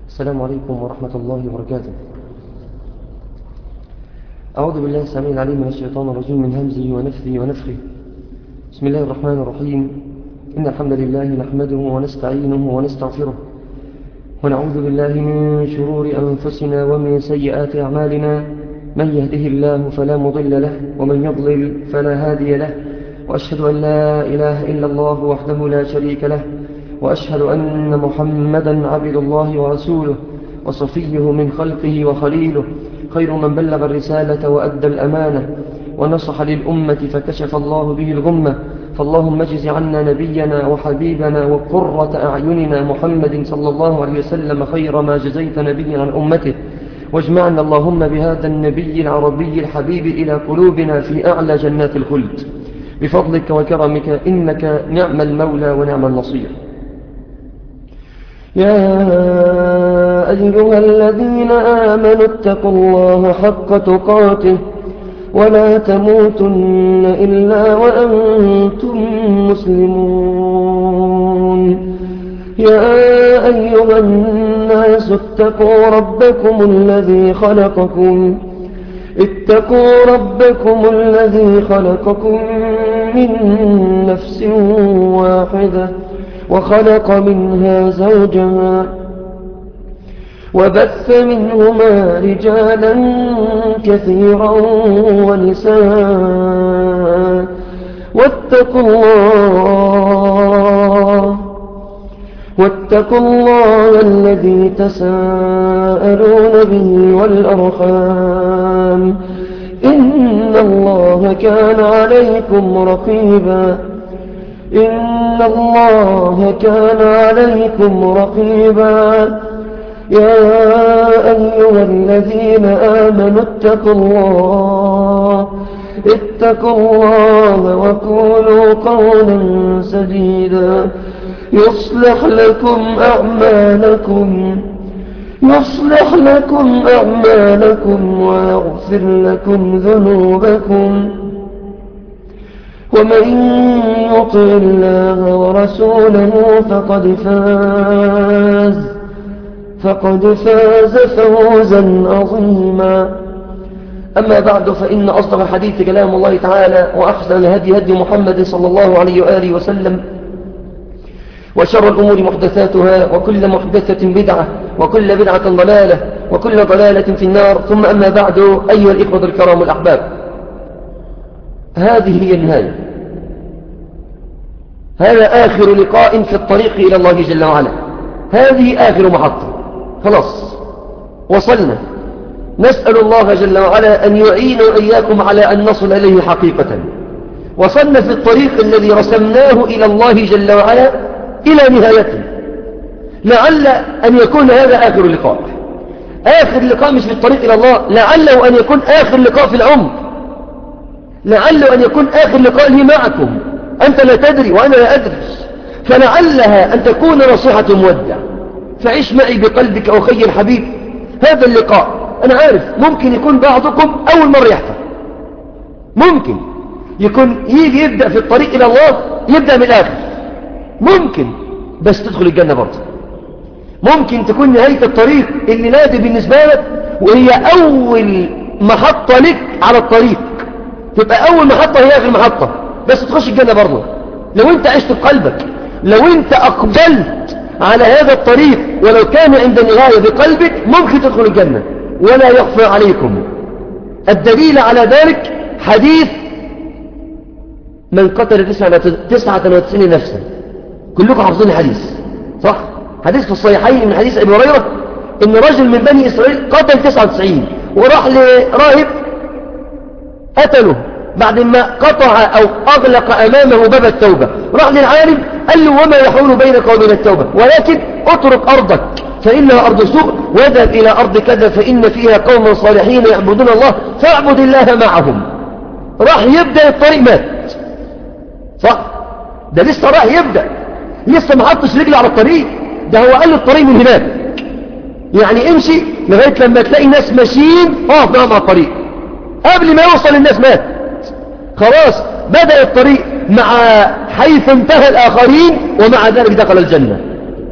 السلام عليكم ورحمة الله وبركاته أعوذ بالله السميع العليم من الشيطان الرجيم من همزه ونفثه ونفخه بسم الله الرحمن الرحيم إن الحمد لله نحمده ونستعينه ونستغفره ونعوذ بالله من شرور أنفسنا ومن سيئات أعمالنا من يهده الله فلا مضل له ومن يضلل فلا هادي له وأشهد أن لا إله إلا الله وحده لا شريك له وأشهد أن محمدا عبد الله ورسوله وصفيه من خلقه وخليله خير من بلغ الرسالة وأدى الأمانة ونصح للأمة فكشف الله به الغمة فاللهم اجز عنا نبينا وحبيبنا وقرة أعيننا محمد صلى الله عليه وسلم خير ما جزيت نبيا عن أمته واجمعنا اللهم بهذا النبي العربي الحبيب إلى قلوبنا في أعلى جنات الخلد بفضلك وكرمك إنك نعم المولى ونعم النصير يا أيها الذين آمنوا اتقوا الله حق تقاته ولا تموتن إلا وأنتم مسلمون يا أيها الناس اتقوا ربكم الذي خلقكم اتقوا ربكم الذي خلقكم من نفس واحدة وخلق منها زوجها وبث منهما رجالا كثيرا ونساء واتقوا الله واتقوا الله الذي تساءلون به والأرحام إن الله كان عليكم رقيبا إن الله كان عليكم رقيبا يا أيها الذين آمنوا اتقوا الله اتقوا الله وقولوا قولا سديدا يصلح لكم أعمالكم يصلح لكم أعمالكم ويغفر لكم ذنوبكم ومن يطع الله ورسوله فقد فاز فقد فاز فوزا عظيما أما بعد فإن أصدق الحديث كلام الله تعالى وأحسن الهدي هدي محمد صلى الله عليه وآله وسلم وشر الأمور محدثاتها وكل محدثة بدعة وكل بدعة ضلالة وكل ضلالة في النار ثم أما بعد أيها الإخوة الكرام الأحباب هذه هي النهاية هذا آخر لقاء في الطريق إلى الله جل وعلا هذه آخر محطة خلاص وصلنا نسأل الله جل وعلا أن يعين وإياكم على أن نصل إليه حقيقة وصلنا في الطريق الذي رسمناه إلى الله جل وعلا إلى نهايته لعل أن يكون هذا آخر لقاء آخر لقاء مش في الطريق إلى الله لعله أن يكون آخر لقاء في العمر لعله أن يكون آخر لقاء لي معكم أنت لا تدري وأنا لا أدري فلعلها أن تكون نصيحة مودع فعيش معي بقلبك أخي الحبيب هذا اللقاء أنا عارف ممكن يكون بعضكم أول مرة يحفظ ممكن يكون يجي يبدأ في الطريق إلى الله يبدأ من الآخر ممكن بس تدخل الجنة برضه ممكن تكون نهاية الطريق اللي نادي بالنسبة لك وهي أول محطة لك على الطريق تبقى أول محطة هي آخر محطة بس تخش الجنة برضه لو أنت عشت بقلبك لو أنت أقبلت على هذا الطريق ولو كان عند النهاية بقلبك ممكن تدخل الجنة ولا يخفى عليكم الدليل على ذلك حديث من قتل تسعة وتسعين نفسا كلكم حافظين الحديث صح حديث في الصحيحين من حديث أبي هريرة إن رجل من بني إسرائيل قتل 99 وراح لراهب قتله بعد ما قطع أو أغلق أمامه باب التوبة راح للعالم قال له وما يحول بينك وبين التوبة ولكن اترك أرضك فإنها أرض سوء واذهب إلى أرض كذا فإن فيها قوم صالحين يعبدون الله فاعبد الله معهم راح يبدأ الطريق مات صح ده لسه راح يبدأ لسه ما حطش رجله على الطريق ده هو قال له الطريق من هناك يعني امشي لغاية لما تلاقي ناس ماشيين اقف معاهم على الطريق قبل ما يوصل الناس مات خلاص بدأ الطريق مع حيث انتهى الآخرين ومع ذلك دخل الجنة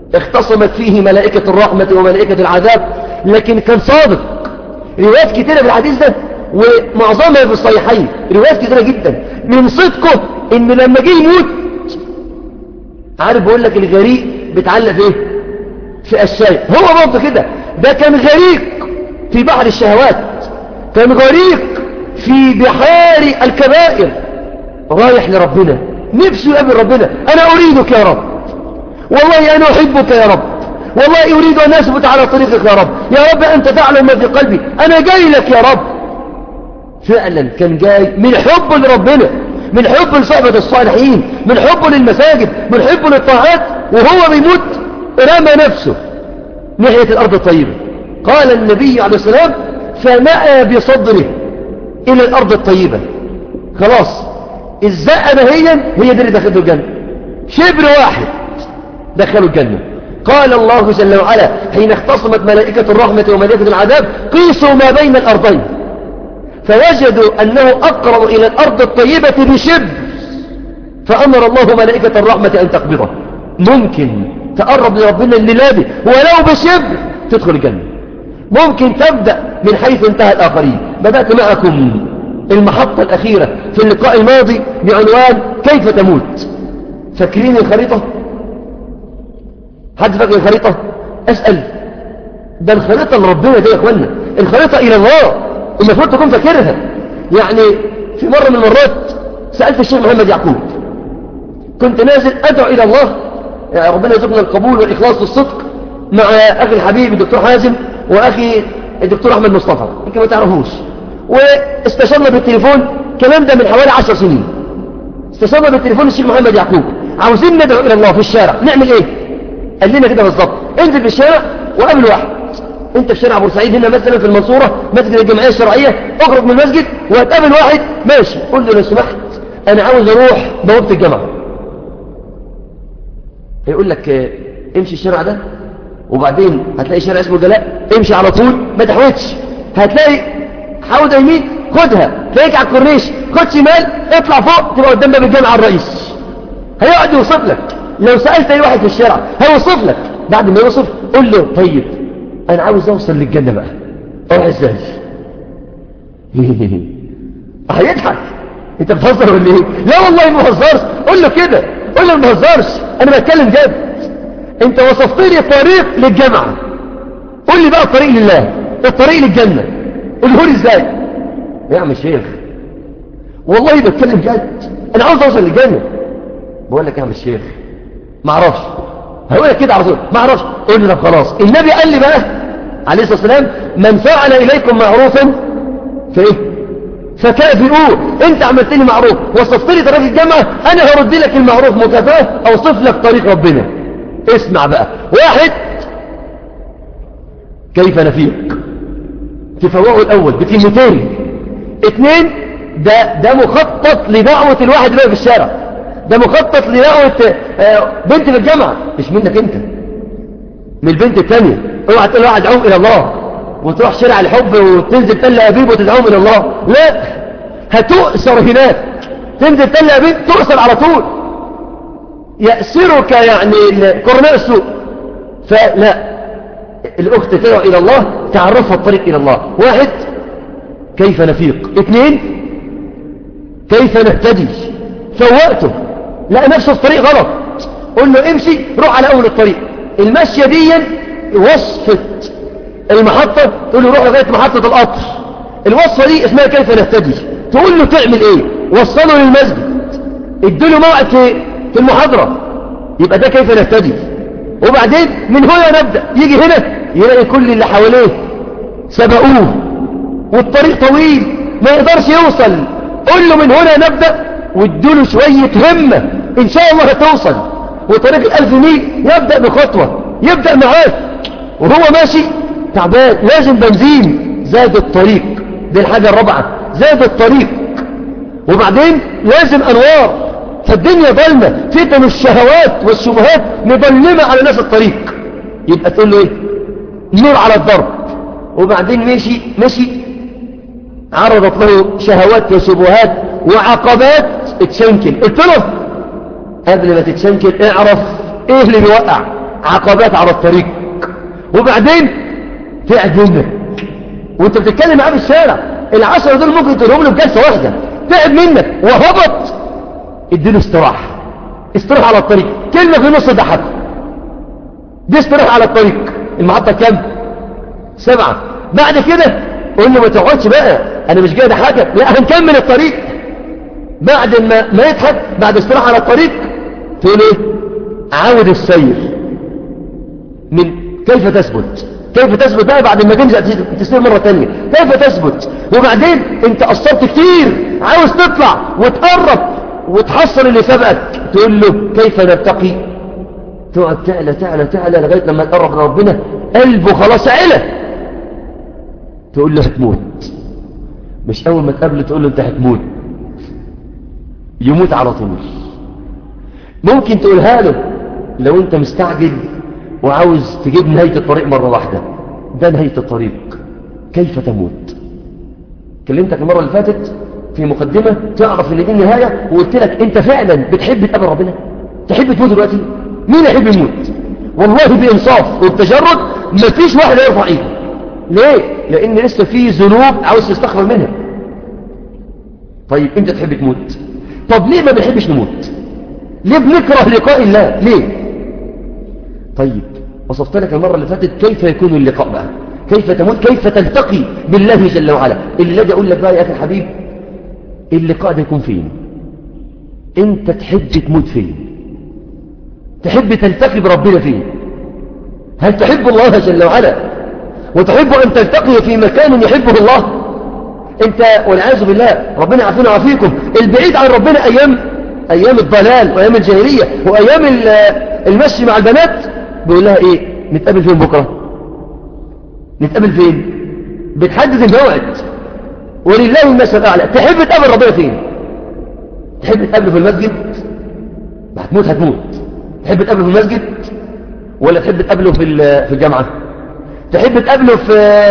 اختصمت فيه ملائكة الرحمة وملائكة العذاب لكن كان صادق روايات كتيرة في الحديث ده ومعظمها في الصحيحين روايات كتيرة جدا من صدقه ان لما جه يموت عارف بقول لك الغريق بتعلق في ايه في الشاي هو برضه كده ده كان غريق في بحر الشهوات كان غريق في بحار الكبائر رايح لربنا نفسه يقابل ربنا انا اريدك يا رب والله انا احبك يا رب والله اريد ان اثبت على طريقك يا رب يا رب انت تعلم ما في قلبي انا جاي لك يا رب فعلا كان جاي من حبه لربنا من حبه لصحبة الصالحين من حبه للمساجد من حبه للطاعات وهو بيموت رمى نفسه ناحية الأرض الطيبة قال النبي عليه السلام فمأى بصدره إلى الأرض الطيبة خلاص الزقة دهيا هي دي اللي دخلته الجنة شبر واحد دخلوا الجنة قال الله جل وعلا حين اختصمت ملائكة الرحمة وملائكة العذاب قيسوا ما بين الأرضين فوجدوا أنه أقرب إلى الأرض الطيبة بشبر فأمر الله ملائكة الرحمة أن تقبضه ممكن تقرب لربنا الليلة دي ولو بشبر تدخل الجنة ممكن تبدأ من حيث انتهى الآخرين بدأت معكم المحطة الأخيرة في اللقاء الماضي بعنوان كيف تموت فاكرين الخريطة حد فاكر الخريطة أسأل ده الخريطة لربنا دي يا اخوانا الخريطة إلى الله المفروض تكون فاكرها يعني في مرة من المرات سألت الشيخ محمد يعقوب كنت نازل أدعو إلى الله يعني ربنا يرزقنا القبول والإخلاص والصدق مع أخي الحبيب الدكتور حازم وأخي الدكتور أحمد مصطفى يمكن ما تعرفوش واستشرنا بالتليفون كلام ده من حوالي عشر سنين استشرنا بالتليفون الشيخ محمد يعقوب عاوزين ندعو إلى الله في الشارع نعمل إيه قال لنا كده بالظبط انزل في الشارع وقابل واحد انت في شارع بورسعيد هنا مثلا في المنصورة مسجد الجمعية الشرعية اخرج من المسجد وهتقابل واحد ماشي قول له لو سمحت انا عاوز اروح بوابة الجامعة هيقول لك اه امشي الشارع ده وبعدين هتلاقي شارع اسمه جلاء امشي على طول ما تحوتش هتلاقي حوضة يمين خدها تلاقيك على الكورنيش خد شمال اطلع فوق تبقى قدام باب الجامعة الرئيس هيقعد يوصف لك لو سألت اي واحد في الشارع هيوصف لك بعد ما يوصف قول له طيب انا عاوز اوصل للجنة بقى اروح ازاي هيضحك انت بتهزر ولا ايه لا والله ما بهزرش قول له كده قول له ما بهزرش انا بتكلم جد انت وصفت لي الطريق للجامعة قول لي بقى الطريق لله الطريق للجنة قوله لي ازاي يا عم الشيخ والله بتكلم جد انا عاوز اوصل للجنة بقول لك يا عم الشيخ ما اعرفش هقول لك كده على طول ما اعرفش قول لي طب خلاص النبي قال لي بقى عليه الصلاه والسلام من فعل اليكم معروفا فايه فكافئوه انت عملت لي معروف وصفت لي طريق الجامعه انا هرد لك المعروف مكافاه اوصف لك طريق ربنا اسمع بقى واحد كيف نفيق تفوقه الاول بكلمتين اثنين ده ده مخطط لدعوه الواحد اللي في الشارع ده مخطط لدعوة بنت في الجامعة مش منك انت من البنت الثانية اوعى تقول واحد عوم الى الله وتروح شارع الحب وتنزل تل ابيب وتدعوهم الى الله لا هتؤسر هناك تنزل تل ابيب تؤسر على طول يأسرك يعني قرناء السوء فلا الاخت تدعو الى الله تعرفها الطريق الى الله واحد كيف نفيق اثنين كيف نهتدي فوقته لقى نفسه في طريق غلط قول له امشي روح على اول الطريق المشية دي وصفة المحطة تقول له روح لغاية محطة القطر الوصفة دي اسمها كيف نهتدي تقول له تعمل ايه وصله للمسجد اديله موعد في في المحاضرة يبقى ده كيف نهتدي وبعدين من هنا نبدأ يجي هنا يلاقي كل اللي حواليه سبقوه والطريق طويل ما يقدرش يوصل قول له من هنا نبدأ وادوله شوية همة ان شاء الله هتوصل وطريق الالف ميل يبدأ بخطوة يبدأ معاك وهو ماشي تعبان لازم بنزين زاد الطريق دي الحاجة الرابعة زاد الطريق وبعدين لازم انوار فالدنيا ضلمة فتن الشهوات والشبهات مظلمة على ناس الطريق يبقى تقول له ايه نور على الضرب وبعدين مشي مشي عرضت له شهوات وشبهات وعقبات اتشنكل قلت له قبل ما تتشنكل اعرف ايه اللي بيوقع عقبات على الطريق وبعدين تعب منك وانت بتتكلم معاه في الشارع العشرة دول ممكن تقولهم له بجلسة واحدة تعب منك وهبط اديله استراحة استراحة على الطريق كلمة في نص ضحك دي استراحة على الطريق المحطة كام سبعة بعد كده قول له ما تقعدش بقى انا مش جاي اضحكك لا هنكمل الطريق بعد ما ما يضحك بعد استراحة على الطريق تقول ايه عاود السير من كيف تثبت كيف تثبت بقى بعد ما تنزل تسير مرة تانية كيف تثبت وبعدين انت قصرت كتير عاوز تطلع وتقرب وتحصل اللي سبقك تقول له كيف نرتقي تقعد تعلى تعلى تعلى لغاية لما تقرب لربنا قلبه خلاص علا تقول له هتموت مش اول ما تقابله تقول له انت هتموت يموت على طول ممكن تقولها له لو انت مستعجل وعاوز تجيب نهاية الطريق مرة واحدة ده نهاية الطريق كيف تموت كلمتك المرة اللي فاتت في مقدمة تعرف ان دي النهاية وقلت لك انت فعلا بتحب تقابل ربنا تحب تموت دلوقتي مين يحب يموت والله بإنصاف وبتجرد مفيش واحد يرفع ايده ليه لان لسه في ذنوب عاوز تستغفر منها طيب انت تحب تموت طب ليه ما بنحبش نموت ليه بنكره لقاء الله ليه طيب وصفت لك المرة اللي فاتت كيف يكون اللقاء بقى كيف تموت كيف تلتقي بالله جل وعلا الذي أقول لك بقى يا أخي الحبيب اللقاء ده يكون فين انت تحب تموت فين تحب تلتقي بربنا فين هل تحب الله جل وعلا وتحب أن تلتقي في مكان يحبه الله انت والعياذ بالله ربنا عافينا وعافيكم البعيد عن ربنا أيام أيام الضلال وأيام الجاهلية وأيام المشي مع البنات بيقول لها ايه نتقابل فين بكرة نتقابل فين بتحدد الموعد ولله المثل الأعلى تحب تقابل ربنا فين تحب تقابله في المسجد هتموت هتموت تحب تقابله في المسجد ولا تحب تقابله في في الجامعة تحب تقابله في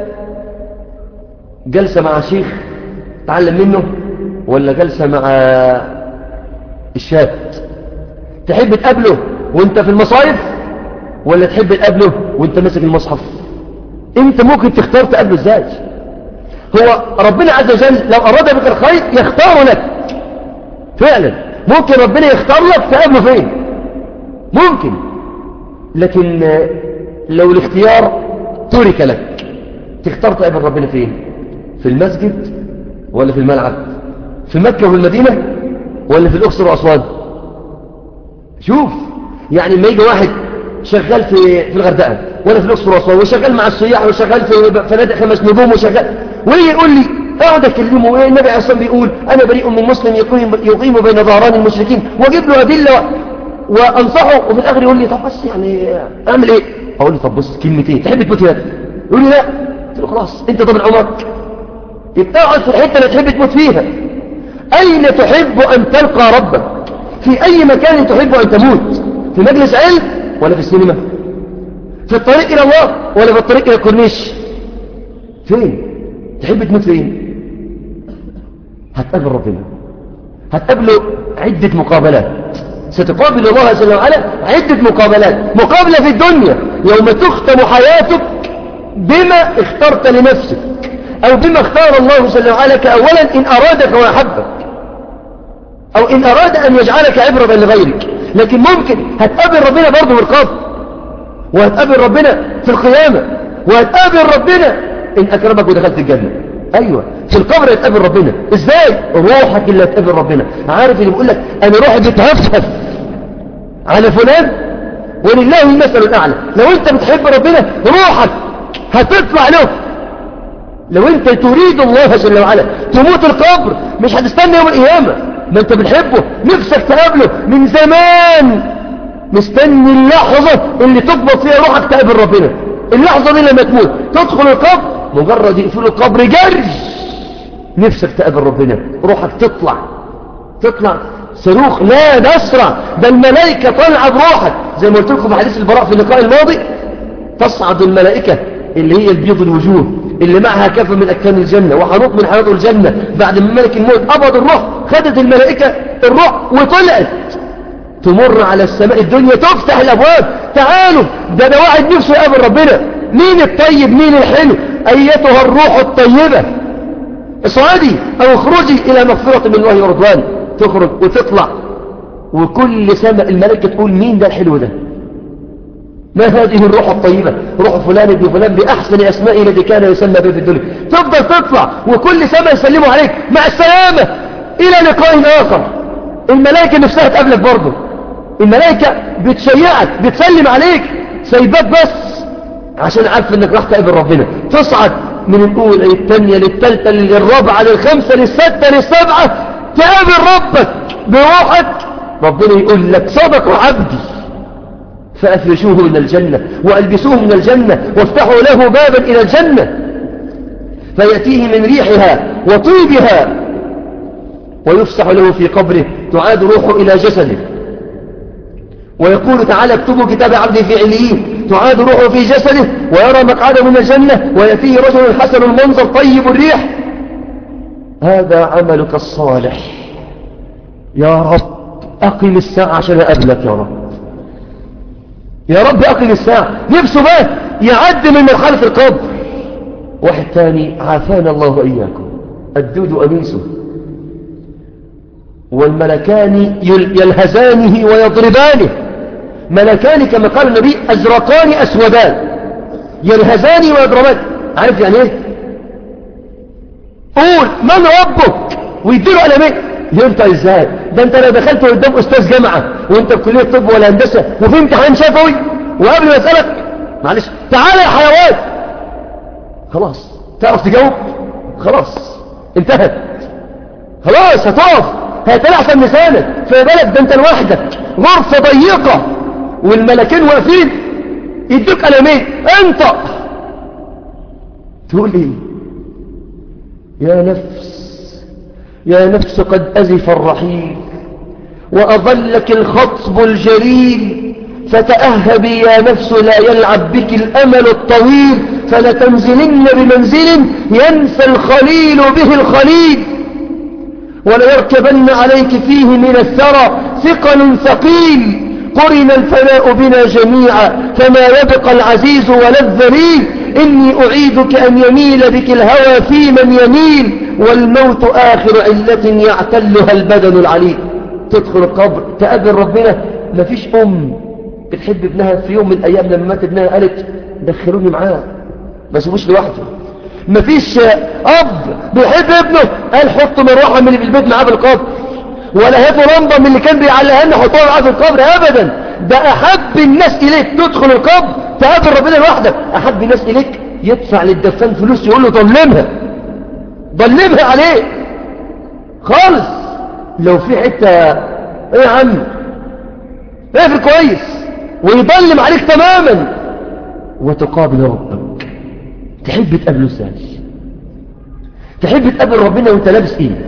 جلسة مع شيخ تعلم منه ولا جلسة مع الشات تحب تقابله وانت في المصايف ولا تحب تقابله وانت ماسك المصحف انت ممكن تختار تقابله ازاي هو ربنا عز وجل لو اراد بك الخير يختار لك فعلا ممكن ربنا يختار لك تقابله فين ممكن لكن لو الاختيار ترك لك تختار تقابل ربنا فين في المسجد ولا في الملعب في مكة وفي المدينة ولا في الأقصر وأسوان شوف يعني لما يجي واحد شغال في في الغردقة ولا في الأقصر وأسوان وشغال مع السياح وشغال في فنادق خمس نجوم وشغال ويجي يقول لي اقعد اكلمه وايه النبي عليه الصلاه بيقول انا بريء من مسلم يقيم يقيم بين ظهران المشركين واجيب له ادله وانصحه وفي الاخر يقول لي طب بس يعني اعمل ايه اقول له طب بص كلمتين تحب تموت يا يقول لي لا قلت له خلاص انت ضامن عمرك يبقى اقعد في الحته اللي تحب تموت فيها اين تحب ان تلقى ربك في اي مكان تحب ان تموت في مجلس علم ولا في السينما في الطريق الى الله ولا في الطريق الى الكورنيش فين تحب تموت فين هتقابل ربنا هتقابله عدة مقابلات ستقابل الله جل وعلا عدة مقابلات مقابلة في الدنيا يوم تختم حياتك بما اخترت لنفسك أو بما اختار الله جل وعلا أولا إن أرادك وأحبك أو إن أراد أن يجعلك عبرة لغيرك لكن ممكن هتقابل ربنا برضه في القبر وهتقابل ربنا في القيامة وهتقابل ربنا إن أكرمك ودخلت الجنة أيوة في القبر هتقابل ربنا إزاي روحك اللي هتقابل ربنا عارف اللي بيقول لك أنا روحي بتهفهف على فلان ولله المثل الأعلى لو أنت بتحب ربنا روحك هتطلع له لو أنت تريد الله جل وعلا تموت القبر مش هتستنى يوم القيامة ما أنت بتحبه نفسك تقابله من زمان مستني اللحظة اللي تقبض فيها روحك تقابل ربنا اللحظة دي لما تموت تدخل القبر مجرد يقفلوا القبر جري نفسك تقابل ربنا روحك تطلع تطلع صاروخ لا نسرع ده الملائكة طالعة بروحك زي ما قلت لكم في حديث البراء في اللقاء الماضي تصعد الملائكة اللي هي البيض الوجوه اللي معها كفة من أكفان الجنة وحنوط من حنوط الجنة بعد ما ملك الموت قبض الروح خدت الملائكة الروح وطلعت تمر على السماء الدنيا تفتح الأبواب تعالوا ده أنا واحد نفسه يقابل ربنا مين الطيب مين الحلو أيتها الروح الطيبة اصعدي أو اخرجي إلى مغفرة من الله ورضوان تخرج وتطلع وكل سماء الملائكة تقول مين ده الحلو ده ما هذه الروح الطيبة روح فلان ابن فلان بأحسن أسمائه الذي كان يسمى به في الدنيا تفضل تطلع وكل سماء يسلموا عليك مع السلامة إلى لقاء آخر الملائكة نفسها تقابلك برضه الملائكة بتشيعك بتسلم عليك سيبات بس عشان عارف انك راح تقابل ربنا تصعد من الأولى للثانية للثالثة للرابعة للخمسة للستة للسبعة تقابل ربك بروحك ربنا يقول لك صدق عبدي فأفرشوه من الجنة وألبسوه من الجنة وافتحوا له بابا إلى الجنة فيأتيه من ريحها وطيبها ويفسح له في قبره تعاد روحه إلى جسده ويقول تعالى اكتبوا كتاب عبدي في عليين تعاد روحه في جسده ويرى مقعده من الجنة ويأتيه رجل حسن المنظر طيب الريح هذا عملك الصالح يا رب أقم الساعة عشان أقابلك يا رب يا رب أقم الساعة نفسه بقى يعد من مرحلة القبر واحد تاني عافانا الله وإياكم الدود أنيسه والملكان يلهزانه ويضربانه ملكان كما قال النبي أزرقان أسودان يلهزان ويضربان عارف يعني ايه قول من ربك ويديله قلمين ينطق ازاي ده انت لو دخلت قدام استاذ جامعة وانت في كلية طب ولا هندسة وفي امتحان شفوي وقبل ما اسألك معلش تعالى يا حيوان خلاص تعرف تجاوب خلاص انتهت خلاص هتقف هيتلعثم لسانك في بالك ده انت لوحدك غرفة ضيقة والملكين واقفين يدوك قلمين انطق تقول ايه يا نفس يا نفس قد أزف الرحيل وأظلك الخطب الجليل فتأهبي يا نفس لا يلعب بك الأمل الطويل فلتنزلن بمنزل ينسى الخليل به الخليل وليركبن عليك فيه من الثرى ثقل ثقيل قرن الفناء بنا جميعا فما يبقى العزيز ولا الذليل إني أعيدك أن يميل بك الهوى في من يميل والموت آخر علة يعتلها البدن العليل تدخل القبر تقابل ربنا مفيش أم بتحب ابنها في يوم من الأيام لما مات ابنها قالت دخلوني معاه ما سيبوش لوحده مفيش أب بيحب ابنه قال حط مروحة من اللي في البيت معاه في القبر ولا هاتوا لمبة من اللي كان بيعلقها لنا حطوها معاه في القبر أبدا ده أحب الناس إليك تدخل القبر تقابل ربنا لوحدك أحب الناس إليك يدفع للدفان فلوس يقول له ضلمها ضلمها عليه خالص لو في حتة ايه يا عم اقفل كويس ويضلم عليك تماما وتقابل ربك تحب تقابله ازاي تحب تقابل ربنا وانت لابس ايه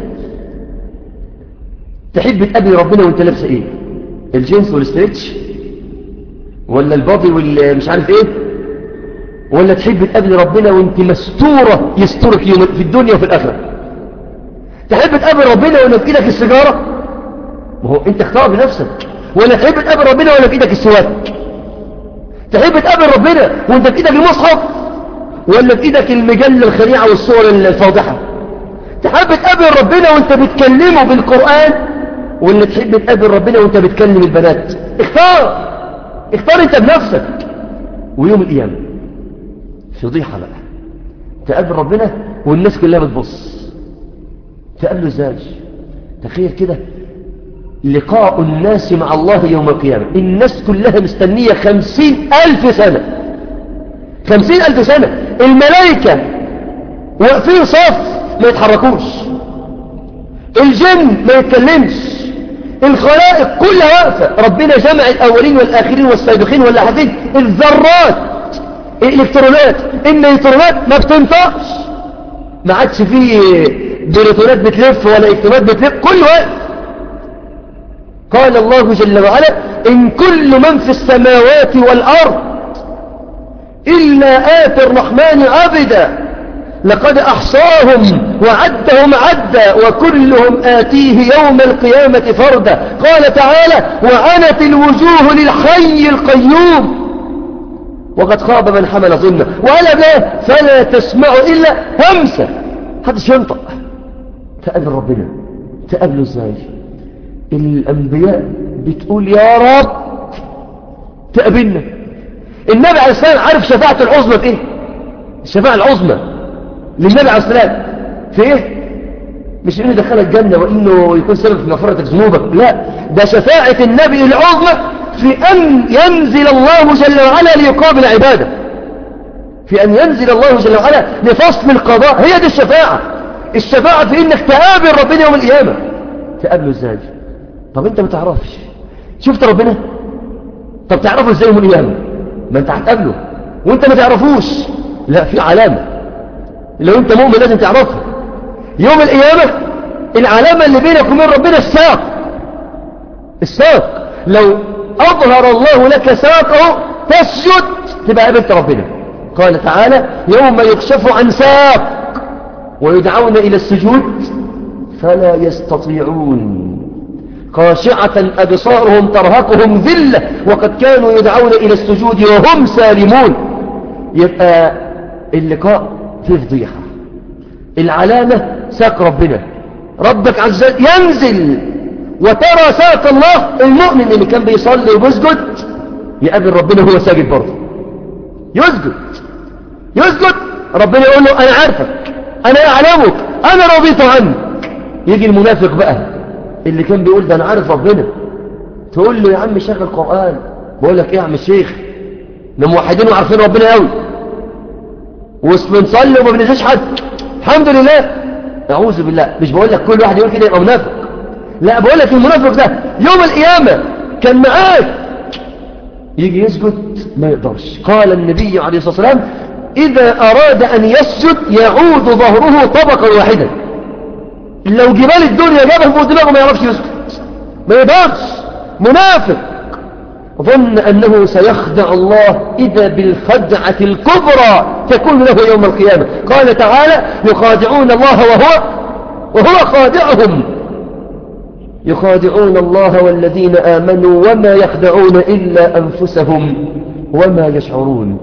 تحب تقابل ربنا وانت لابس ايه الجينز والستريتش ولا البادي والمش عارف ايه ولا تحب تقابل ربنا وانت مستورة يسترك يوم في الدنيا وفي الآخرة تحب تقابل ربنا ولا في ايدك السيجارة ما هو انت اختار بنفسك ولا تحب تقابل ربنا ولا في ايدك السواك تحب تقابل ربنا وانت في ايدك المصحف ولا في ايدك المجلة الخليعة والصور الفاضحة تحب تقابل ربنا وانت بتكلمه بالقرآن ولا تحب تقابل ربنا وانت بتكلم البنات اختار اختار انت بنفسك ويوم القيامة فضيحة بقى تقابل ربنا والناس كلها بتبص تقابله ازاي تخيل كده لقاء الناس مع الله يوم القيامة الناس كلها مستنية خمسين ألف سنة خمسين ألف سنة الملائكة واقفين صف ما يتحركوش الجن ما يتكلمش الخلائق كلها واقفة ربنا جمع الأولين والآخرين والسابقين واللاحقين الذرات الإلكترونات النيوترونات ما بتنطقش ما عادش فيه بروتونات بتلف ولا إلكترونات بتلف كل وقت قال الله جل وعلا إن كل من في السماوات والأرض إلا آتي الرحمن عبدا لقد أحصاهم وعدهم عدا وكلهم آتيه يوم القيامة فردا قال تعالى وعنت الوجوه للحي القيوم وقد خاب من حمل ظلمه وعلى به فلا تسمع إلا همسة هذا ينطق تقابل ربنا تقابله ازاي الأنبياء بتقول يا رب تقابلنا النبي عليه السلام عارف شفاعة العظمى في ايه الشفاعة العظمى للنبي عليه السلام في ايه مش انه دخل الجنة وانه يكون سبب في مغفرة ذنوبك لا ده شفاعة النبي العظمى في ان ينزل الله جل وعلا ليقابل عباده في ان ينزل الله جل وعلا لفصل القضاء هي دي الشفاعة الشفاعة في انك تقابل ربنا يوم القيامة تقابله ازاي طب انت ما تعرفش شفت ربنا طب تعرفه ازاي يوم القيامة ما انت هتقابله وانت ما تعرفوش لا في علامة لو انت مؤمن لازم تعرفها يوم القيامة العلامة اللي بينك وبين ربنا الساق الساق لو أظهر الله لك ساقه تسجد تبقى قابلت ربنا قال تعالى يوم يكشف عن ساق ويدعون إلى السجود فلا يستطيعون خاشعة أبصارهم ترهقهم ذلة وقد كانوا يدعون إلى السجود وهم سالمون يبقى اللقاء في فضيحة العلامة ساق ربنا ربك عز وجل ينزل وترى ساق الله المؤمن اللي كان بيصلي وبيسجد يقابل ربنا وهو ساجد برضه يسجد يسجد ربنا يقول له أنا عارفك أنا أعلمك أنا رضيت عنك يجي المنافق بقى اللي كان بيقول ده أنا عارف ربنا تقول له يا عم شيخ القرآن بقول لك إيه يا عم الشيخ ده موحدين وعارفين ربنا قوي وبنصلي وما بننساش حد الحمد لله اعوذ بالله مش بقول لك كل واحد يقول كده يبقى منافق لا بقول لك المنافق ده يوم القيامه كان معاك يجي يسجد ما يقدرش قال النبي عليه الصلاه والسلام اذا اراد ان يسجد يعود ظهره طبقا واحدا لو جبال الدنيا جابه فوق دماغه ما يعرفش يسجد ما يقدرش منافق ظن أنه سيخدع الله إذا بالخدعة الكبرى تكون له يوم القيامة قال تعالى يخادعون الله وهو وهو خادعهم يخادعون الله والذين آمنوا وما يخدعون إلا أنفسهم وما يشعرون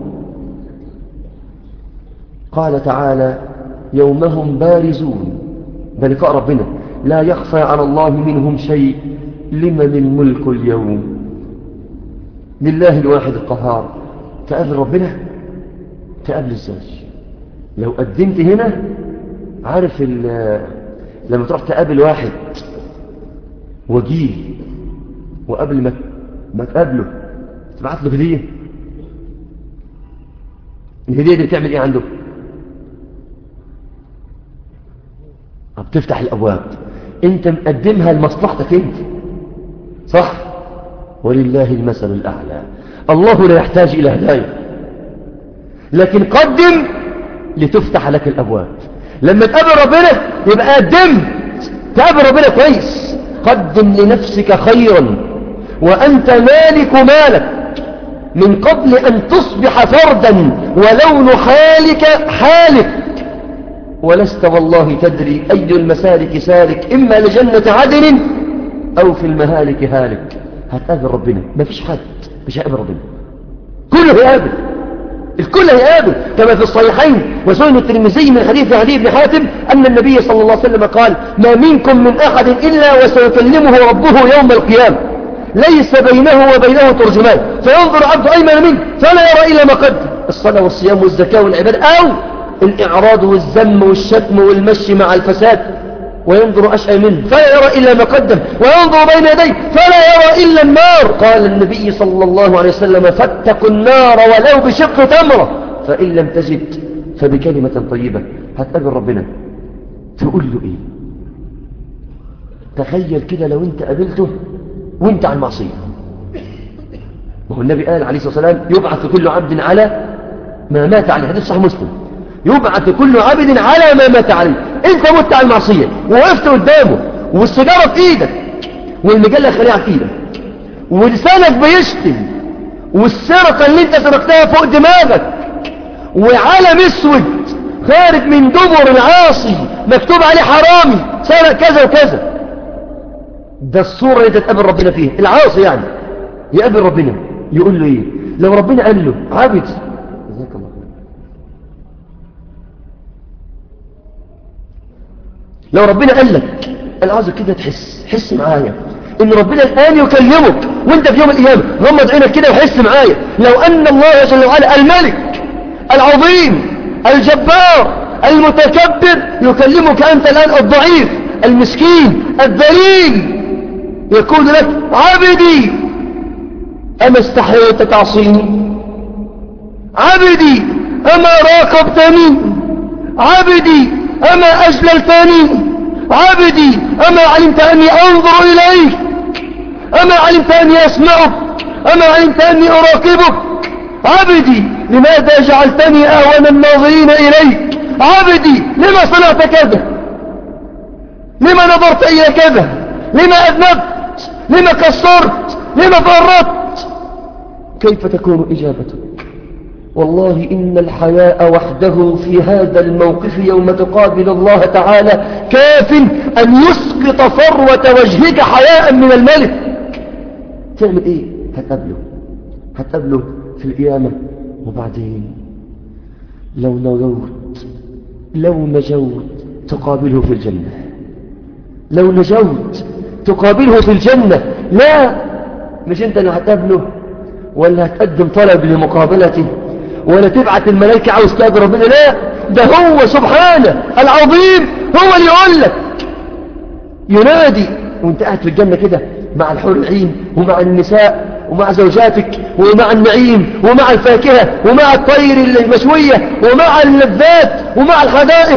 قال تعالى يومهم بارزون بلقاء ربنا لا يخفى على الله منهم شيء لمن الملك اليوم لله الواحد القهار تقابل ربنا تقابل ازاي لو قدمت هنا عارف لما تروح تقابل واحد وجيه وقبل ما ما تقابله تبعت له هديه الهديه دي بتعمل ايه عنده بتفتح الابواب انت مقدمها لمصلحتك انت صح ولله المثل الأعلى الله لا يحتاج إلى هداية لكن قدم لتفتح لك الأبواب لما تقابل ربنا يبقى قدمت تقابل ربنا كويس قدم لنفسك خيرا وأنت مالك مالك من قبل أن تصبح فردا ولون حالك حالك ولست والله تدري أي المسالك سالك إما لجنة عدن أو في المهالك هالك هتقابل ربنا ما فيش حد مش هيقابل ربنا كله هيقابل الكل هيقابل كما في الصحيحين وسنن الترمذي من حديث علي بن حاتم أن النبي صلى الله عليه وسلم قال ما منكم من أحد إلا وسيكلمه ربه يوم القيامة ليس بينه وبينه ترجمان فينظر عبد أيمن منه فلا يرى إلا ما قد الصلاة والصيام والزكاة والعبادة أو الإعراض والذم والشتم والمشي مع الفساد وينظر أشأى منه فلا يرى إلا ما قدم وينظر بين يديه فلا يرى إلا النار قال النبي صلى الله عليه وسلم فاتقوا النار ولو بشق تمرة فإن لم تجد فبكلمة طيبة هتقابل ربنا تقول له إيه تخيل كده لو انت قابلته وانت على المعصية وهو النبي قال عليه الصلاة والسلام يبعث كل عبد على ما مات عليه حديث صحيح مسلم يبعث كل عبد على ما مات عليه انت مت على المعصية ووقفت قدامه والسيجارة في ايدك والمجلة خليعة في ايدك ولسانك بيشتم والسرقة اللي انت سرقتها فوق دماغك وعالم اسود خارج من دبر العاصي مكتوب عليه حرامي سنة كذا وكذا ده الصورة اللي تتقابل ربنا فيها العاصي يعني يقابل ربنا يقول له ايه لو ربنا قال له عابد جزاك الله خير لو ربنا قال لك انا عاوزك كده تحس حس معايا ان ربنا الان يكلمك وانت في يوم القيامه غمض عينك كده وحس معايا لو ان الله جل وعلا الملك العظيم الجبار المتكبر يكلمك انت الان الضعيف المسكين الذليل يقول لك عبدي أما استحييت تعصيني عبدي أما راقبتني عبدي أما أجللتني عبدي أما علمت أني أنظر إليك أما علمت أني أسمعك أما علمت أني أراقبك عبدي لماذا جعلتني أهون الناظرين إليك عبدي لما صنعت كذا لما نظرت إلى كذا لما أذنبت لما كسرت لما فرطت كيف تكون إجابتك والله إن الحياء وحده في هذا الموقف يوم تقابل الله تعالى كاف أن يسقط فروة وجهك حياء من الملك تعمل إيه هتقابله هتقابله في القيامة وبعدين لو نجوت لو نجوت تقابله في الجنة لو نجوت تقابله في الجنة لا مش انت اللي هتقابله ولا هتقدم طلب لمقابلته ولا تبعت الملائكة عاوز تقابل ربنا لا ده هو سبحانه العظيم هو اللي يقول لك ينادي وانت قاعد في الجنة كده مع الحور العين ومع النساء ومع زوجاتك ومع النعيم ومع الفاكهة ومع الطير المشوية ومع اللذات ومع الحدائق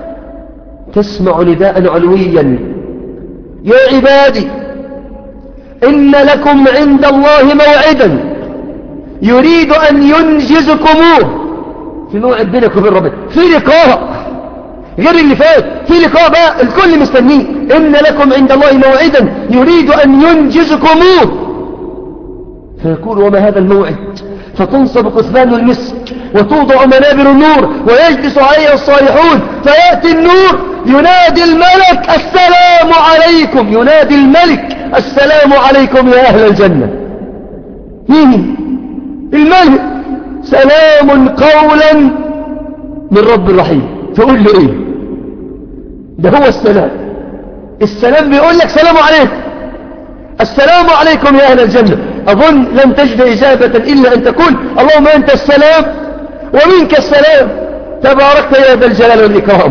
تسمع نداء علويا يا عبادي إن لكم عند الله موعدا يريد أن ينجزكموه في موعد بينك وبين ربنا في لقاء غير اللي فات في لقاء بقى الكل مستنيه إن لكم عند الله موعدا يريد أن ينجزكموه فيقول وما هذا الموعد فتنصب كثبان المسك وتوضع منابر النور ويجلس عليها الصالحون فيأتي النور ينادي الملك السلام عليكم ينادي الملك السلام عليكم يا أهل الجنة مين الملك سلام قولا من رب الرحيم تقول له ايه ده هو السلام السلام بيقول لك سلام عليكم السلام عليكم يا أهل الجنة أظن لن تجد إجابة إلا أن تقول اللهم أنت السلام ومنك السلام تباركت يا ذا الجلال والإكرام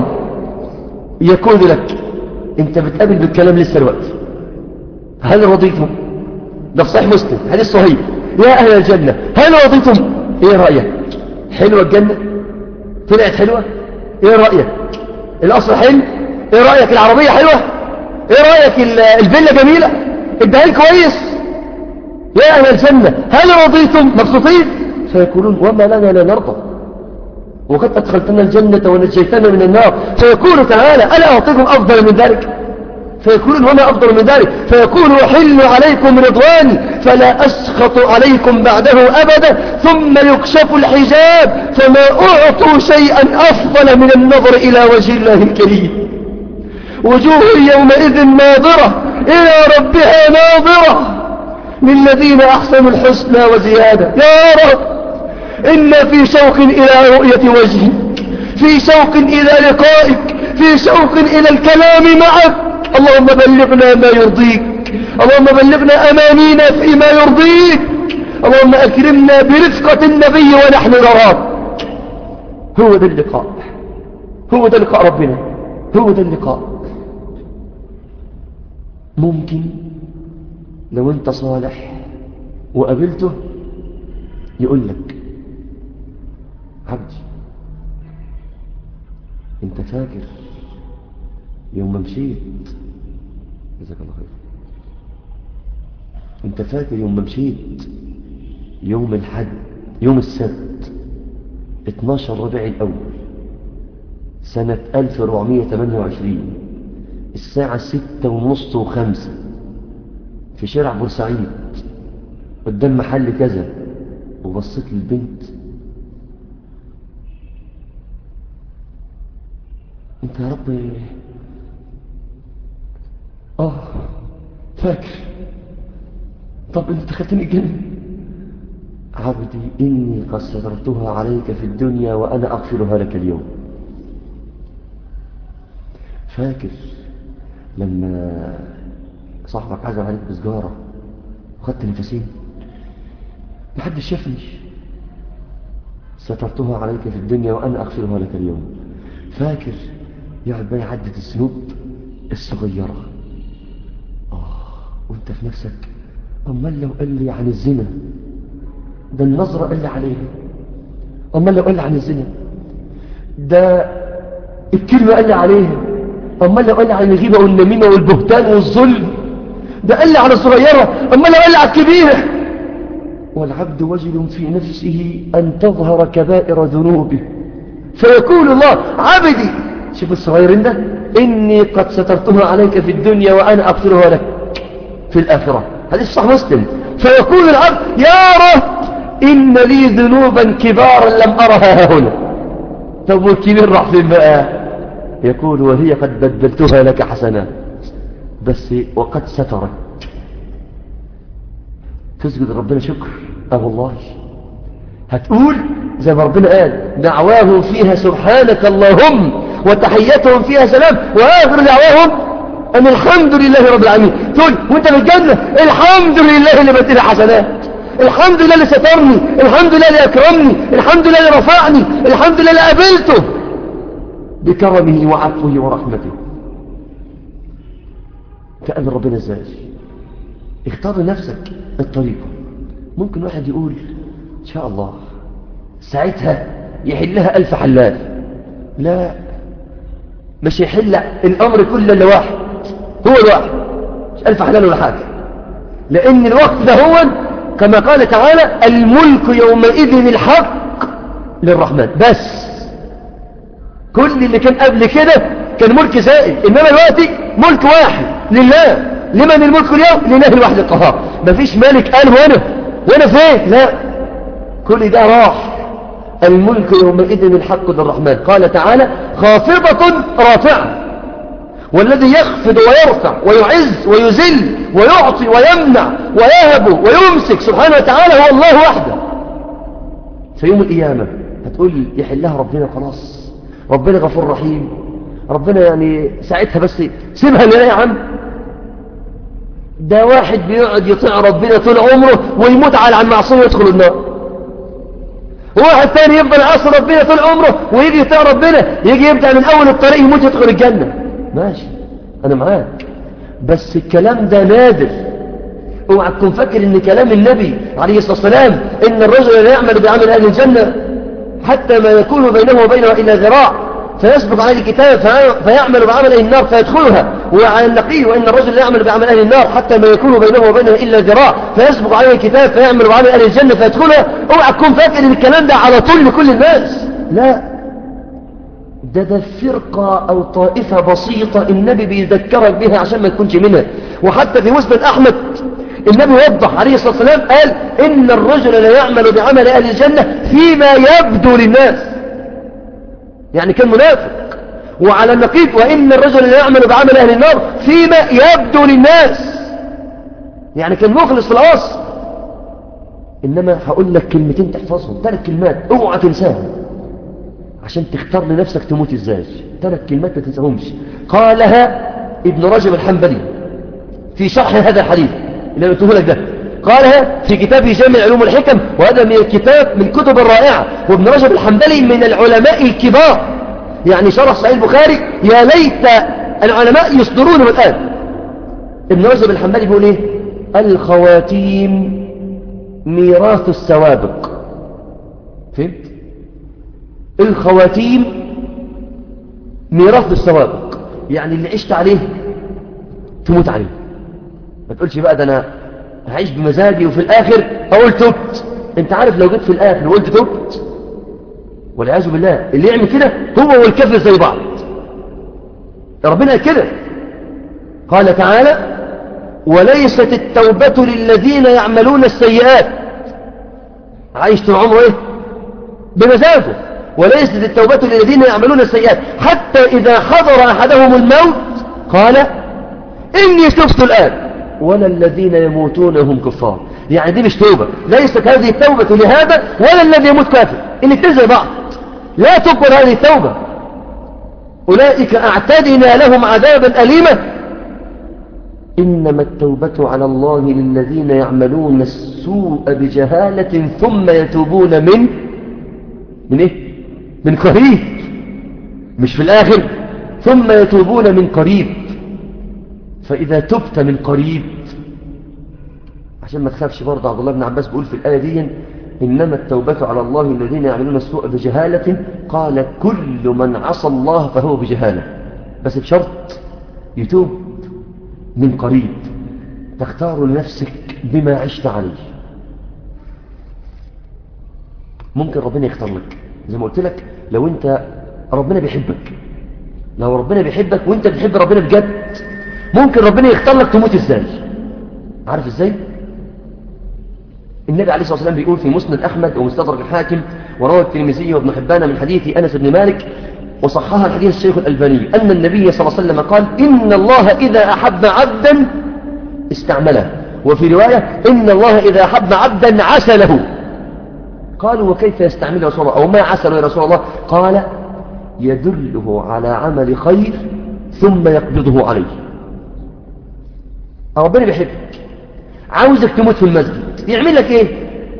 يقول لك أنت بتقابل بالكلام لسه الوقت هل رضيتم ده في صحيح مسلم حديث صحيح يا أهل الجنة هل رضيتم إيه رأيك حلوة الجنة طلعت حلوة إيه رأيك الأصل حلو إيه رأيك العربية حلوة إيه رأيك الفيلا جميلة الدهان كويس يا أهل الجنة هل رضيتم مبسوطين فيقولون وما لنا لا نرضى وقد أدخلتنا الجنة ونجيتنا من النار فيقول تعالى ألا أعطيكم أفضل من ذلك فيقولون وما أفضل من ذلك فيقول أحل عليكم رضواني فلا أسخط عليكم بعده أبدا ثم يكشف الحجاب فما أعطوا شيئا أفضل من النظر إلى وجه الله الكريم وجوه يومئذ ناظرة إلى ربها ناظرة للذين أحسنوا الحسنى وزيادة يا رب إنا في شوق إلى رؤية وجهك في شوق إلى لقائك في شوق إلى الكلام معك اللهم بلغنا ما يرضيك اللهم بلغنا أمانينا فيما يرضيك اللهم أكرمنا برفقة النبي ونحن نراك هو ده اللقاء هو ده لقاء ربنا هو ده اللقاء ممكن لو انت صالح وقابلته يقول لك عبدي انت فاكر يوم ما مشيت جزاك الله خير انت فاكر يوم ما مشيت يوم الحد يوم السبت 12 ربيع الاول سنة 1428 الساعة ستة ونص وخمسة في شارع بورسعيد قدام محل كذا وبصيت للبنت انت يا رب اه فاكر طب انت دخلتني الجنة عبدي إني قد سترتها عليك في الدنيا وأنا أغفرها لك اليوم فاكر لما صاحبك عزم عليك بسجارة وخدت نفسين محدش شافني سترتها عليك في الدنيا وأنا أغفرها لك اليوم فاكر يقعد بقى عدة الذنوب الصغيرة آه وانت في نفسك أمال لو قال لي عن الزنا ده النظرة قال لي عليها أمال لو قال لي عن الزنا ده الكلمة قال لي عليها أمال لو قال لي عن الغيبة والنميمة والبهتان والظلم ده قال لي على الصغيرة أمال لو قال لي على الكبيرة والعبد وجل في نفسه أن تظهر كبائر ذنوبه فيقول الله عبدي شوف الصغيرين ده إني قد سترتها عليك في الدنيا وأنا أغفرها لك في الآخرة حديث صح مسلم فيقول العبد يا رب إن لي ذنوبا كبارا لم أرها هنا طب والكبير راح فين بقى يقول وهي قد بدلتها لك حسنات بس وقد سترت تسجد ربنا شكر اه والله هتقول زي ما ربنا قال دعواهم فيها سبحانك اللهم وتحيتهم فيها سلام وآخر دعواهم أن الحمد لله رب العالمين تقول وانت في الجنة الحمد لله اللي بدل حسنات الحمد لله اللي سترني الحمد لله اللي أكرمني الحمد لله اللي رفعني الحمد لله اللي قابلته بكرمه وعفوه ورحمته تقابل ربنا ازاي اختار لنفسك الطريقة ممكن واحد يقول ان شاء الله ساعتها يحلها ألف حلال لا مش يحل الأمر كله لواحد هو الواحد مش ألف حلال ولا حاجة لأن الوقت ده هو كما قال تعالى الملك يومئذ الحق للرحمن بس كل اللي كان قبل كده كان ملك زائد إنما دلوقتي ملك واحد لله لمن الملك اليوم لله الواحد القهار مفيش مالك قال وانا وانا فين لا كل ده راح الملك يومئذ الحق للرحمن قال تعالى خافضة رافعة والذي يخفض ويرفع ويعز ويزل ويعطي ويمنع ويهب ويمسك سبحانه وتعالى هو الله وحده في يوم القيامة هتقول يحلها ربنا خلاص ربنا غفور رحيم ربنا يعني ساعتها بس سيبها لنا يا عم ده واحد بيقعد يطيع ربنا طول عمره ويموت على المعصية ويدخل النار واحد تاني يفضل عصر ربنا طول عمره ويجي يطيع ربنا يجي يبدأ من أول الطريق يموت يدخل الجنة ماشي أنا معاك بس الكلام ده نادر اوعى تكون فاكر ان كلام النبي عليه الصلاة والسلام ان الرجل لا يعمل بعمل أهل الجنة حتى ما يكون بينه وبينها إلا ذراع فيسبق عليه الكتاب فيعمل بعمل أهل النار فيدخلها وعلى النقي وإن الرجل لا يعمل بعمل أهل النار حتى ما يكون بينه وبينها إلا ذراع فيسبق عليه الكتاب فيعمل بعمل أهل الجنة فيدخلها اوعى تكون فاكر ان الكلام ده على طول لكل الناس لا ده ده فرقة أو طائفة بسيطة النبي بيذكرك بها عشان ما تكونش منها وحتى في مسند أحمد النبي وضح عليه الصلاة والسلام قال إن الرجل لا يعمل بعمل أهل الجنة فيما يبدو للناس يعني كان منافق وعلى النقيض وإن الرجل لا يعمل بعمل أهل النار فيما يبدو للناس يعني كان مخلص في الأصل إنما هقول لك كلمتين تحفظهم ثلاث كلمات اوعى تنساهم عشان تختار لنفسك تموت ازاي ثلاث كلمات ما تنساهمش قالها ابن رجب الحنبلي في شرح هذا الحديث اللي قلته لك ده قالها في كتابه جامع علوم الحكم وهذا من الكتاب من الكتب الرائعة وابن رجب الحنبلي من العلماء الكبار يعني شرح صحيح البخاري يا ليت العلماء يصدرونه الآن ابن رجب الحنبلي بيقول ايه الخواتيم ميراث السوابق فهمت الخواتيم ميراث السوابق يعني اللي عشت عليه تموت عليه ما تقولش بقى ده انا هعيش بمزاجي وفي الاخر اقول تبت انت عارف لو جيت في الاخر وقلت تبت والعياذ بالله اللي يعمل كده هو والكافر زي بعض ربنا قال كده قال تعالى وليست التوبة للذين يعملون السيئات عايش طول عمره ايه بمزاجه وليست التوبة للذين يعملون السيئات حتى إذا حضر أحدهم الموت قال إني تبت الآن ولا الذين يموتون هم كفار يعني دي مش توبة ليست هذه التوبة لهذا ولا الذي يموت كافر إن زي بعض لا تقبل هذه التوبة أولئك أعتدنا لهم عذابا أليما إنما التوبة على الله للذين يعملون السوء بجهالة ثم يتوبون من من إيه من قريب مش في الآخر ثم يتوبون من قريب فإذا تبت من قريب عشان ما تخافش برضه عبد الله بن عباس بيقول في الآية دي إنما التوبة على الله الذين يعملون السوء بجهالة قال كل من عصى الله فهو بجهالة بس بشرط يتوب من قريب تختار لنفسك بما عشت عليه ممكن ربنا يختار لك زي ما قلت لك لو انت ربنا بيحبك لو ربنا بيحبك وانت بتحب ربنا بجد ممكن ربنا يختار لك تموت ازاي عارف ازاي النبي عليه الصلاة والسلام بيقول في مسند أحمد ومستدرك الحاكم وروى الترمذي وابن حبان من حديث أنس بن مالك وصحها الحديث الشيخ الألباني أن النبي صلى الله عليه وسلم قال إن الله إذا أحب عبدا استعمله وفي رواية إن الله إذا أحب عبدا عسله قالوا وكيف يستعمله رسول الله أو ما عسله يا رسول الله قال يدله على عمل خير ثم يقبضه عليه ربنا بيحبك عاوزك تموت في المسجد يعمل لك ايه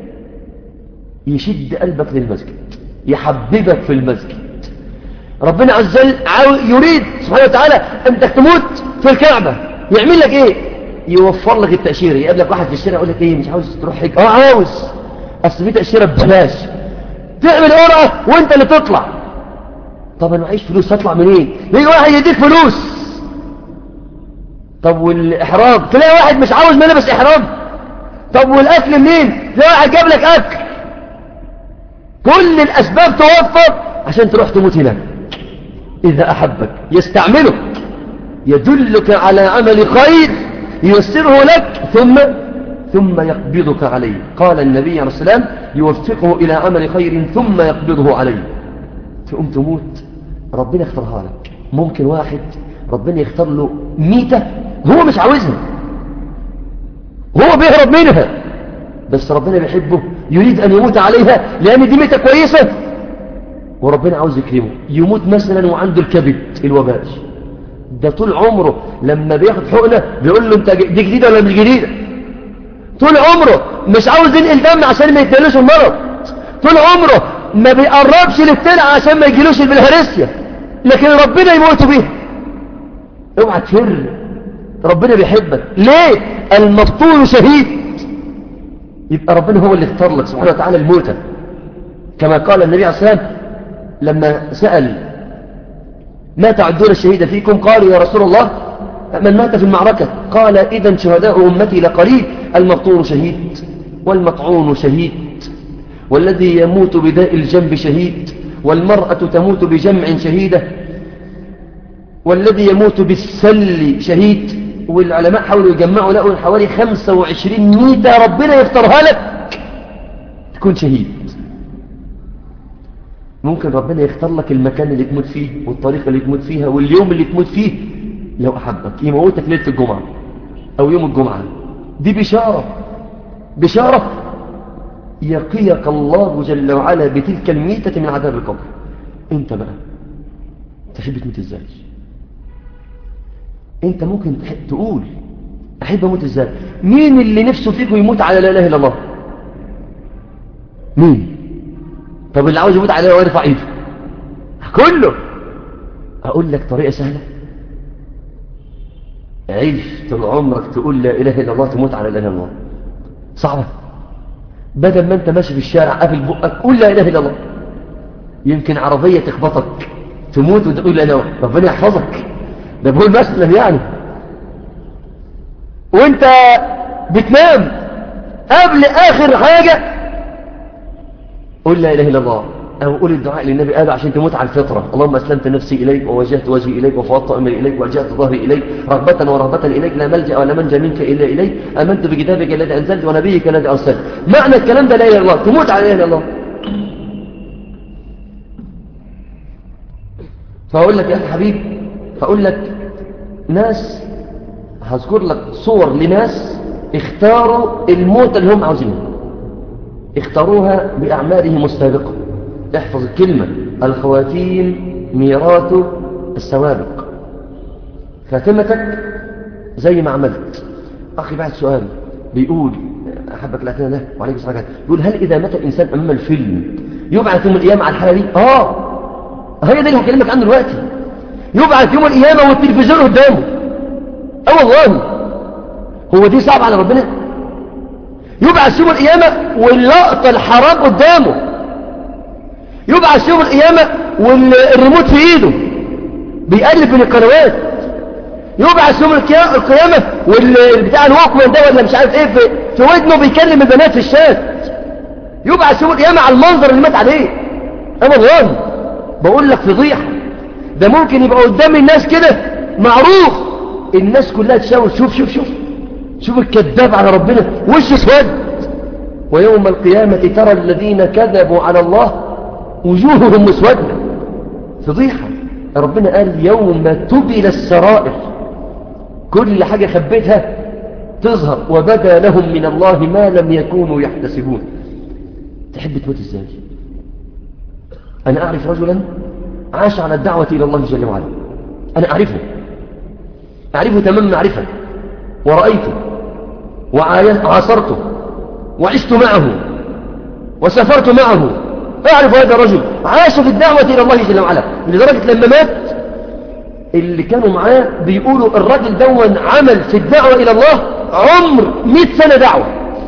يشد قلبك للمسجد يحببك في المسجد ربنا عز وجل يريد سبحانه وتعالى انك تموت في الكعبة يعمل لك ايه يوفر لك التأشيرة يقابلك واحد في الشارع يقول لك ايه مش عاوز تروح حج اه عاوز اصل في تأشيرة ببلاش تعمل قرعة وانت اللي تطلع طب انا معيش فلوس هطلع منين يجي واحد يديك فلوس طب والاحرام تلاقي واحد مش عاوز ملبس احرام طب والاكل منين تلاقي واحد جاب لك اكل كل الاسباب توفر عشان تروح تموت هناك اذا احبك يستعملك يدلك على عمل خير ييسره لك ثم ثم يقبضك عليه قال النبي عليه السلام يوفقه إلى عمل خير ثم يقبضه عليه تقوم تموت ربنا اختارها لك ممكن واحد ربنا يختار له ميتة هو مش عاوزها هو بيهرب منها بس ربنا بيحبه يريد أن يموت عليها لأن دي ميتة كويسة وربنا عاوز يكرمه يموت مثلا وعنده الكبد الوباء ده طول عمره لما بياخد حقنة بيقول له انت دي جديدة ولا مش جديدة طول عمره مش عاوز ينقل دم عشان ما يتنقلوش المرض طول عمره ما بيقربش للتلع عشان ما يجيلوش البلهارسيا لكن ربنا يموت بيها اوعى تفر ربنا بيحبك ليه المبطول شهيد يبقى ربنا هو اللي اختار لك سبحانه وتعالى الموتى كما قال النبي عليه الصلاة والسلام لما سأل ما تعدون الشهيد فيكم قالوا يا رسول الله من مات في المعركة قال إذا شهداء أمتي لقليل المبطور شهيد والمطعون شهيد والذي يموت بداء الجنب شهيد والمرأة تموت بجمع شهيدة والذي يموت بالسل شهيد والعلماء حاولوا يجمعوا لقوا حوالي 25 ميتة ربنا يختارها لك تكون شهيد ممكن ربنا يختار لك المكان اللي تموت فيه والطريقة اللي تموت فيها واليوم اللي تموت فيه لو أحبك يموتك ليلة الجمعة أو يوم الجمعة دي بشارة بشارة يقيك الله جل وعلا بتلك الميتة من عذاب القبر انت بقى تحب تموت ازاي انت ممكن تقول احب اموت ازاي مين اللي نفسه فيكم يموت على لا اله الا الله مين طب اللي عاوز يموت على لا يرفع ايده كله اقول لك طريقه سهله عيش طول عمرك تقول لا اله الا الله تموت على لا اله الا الله صعبه بدل ما انت ماشي في الشارع قافل بقك قول لا اله الا الله يمكن عربيه تخبطك تموت وتقول لا اله ربنا يحفظك ده بقول مثلا يعني وانت بتنام قبل اخر حاجة قل لا اله الا الله او قول الدعاء للنبي قال عشان تموت على الفطرة اللهم اسلمت نفسي اليك ووجهت وجهي اليك وفوضت امري اليك ولجأت ظهري اليك رغبة ورهبة اليك لا ملجأ ولا منجا منك الا اليك امنت بكتابك الذي انزلت ونبيك الذي ارسلت معنى الكلام ده لا اله الا الله تموت على لا اله الا الله فأقول لك يا أخي حبيب فأقول لك ناس هذكر لك صور لناس اختاروا الموت اللي هم عاوزينه اختاروها بأعمالهم السابقة احفظ الكلمة الخواتيم ميراث السوابق خاتمتك زي ما عملت أخي بعد سؤال بيقول أحبك الأتنى ده وعليك الصلاة يقول هل إذا مات الإنسان أمام الفيلم يبعث يوم القيامة على الحالة دي آه هي ده اللي هكلمك عنه دلوقتي يبعث يوم القيامة والتلفزيون قدامه اه والله هو دي صعب على ربنا يبعث يوم القيامة واللقطة الحرام قدامه يبعث يوم القيامة والريموت في ايده بيقلب من القنوات يبعث يوم القيامة والبتاع الوكمان ده ولا مش عارف ايه في, في ودنه بيكلم البنات في الشات يبعث يوم القيامة على المنظر اللي مات عليه انا والله بقول لك فضيحة ده ممكن يبقى قدام الناس كده معروف الناس كلها تشاور شوف شوف شوف شوف الكذاب على ربنا وش اسود ويوم القيامة ترى الذين كذبوا على الله وجوههم مسودة فضيحة ربنا قال يوم تبل السرائر كل حاجة خبيتها تظهر وبدا لهم من الله ما لم يكونوا يحتسبون تحب تموت ازاي أنا أعرف رجلا عاش على الدعوة إلى الله جل وعلا أنا أعرفه أعرفه تمام معرفة ورأيته وعاصرته وعشت معه وسافرت معه أعرف هذا الرجل عاش في الدعوة إلى الله جل وعلا لدرجة لما مات اللي كانوا معاه بيقولوا الرجل دون عمل في الدعوة إلى الله عمر 100 سنة دعوة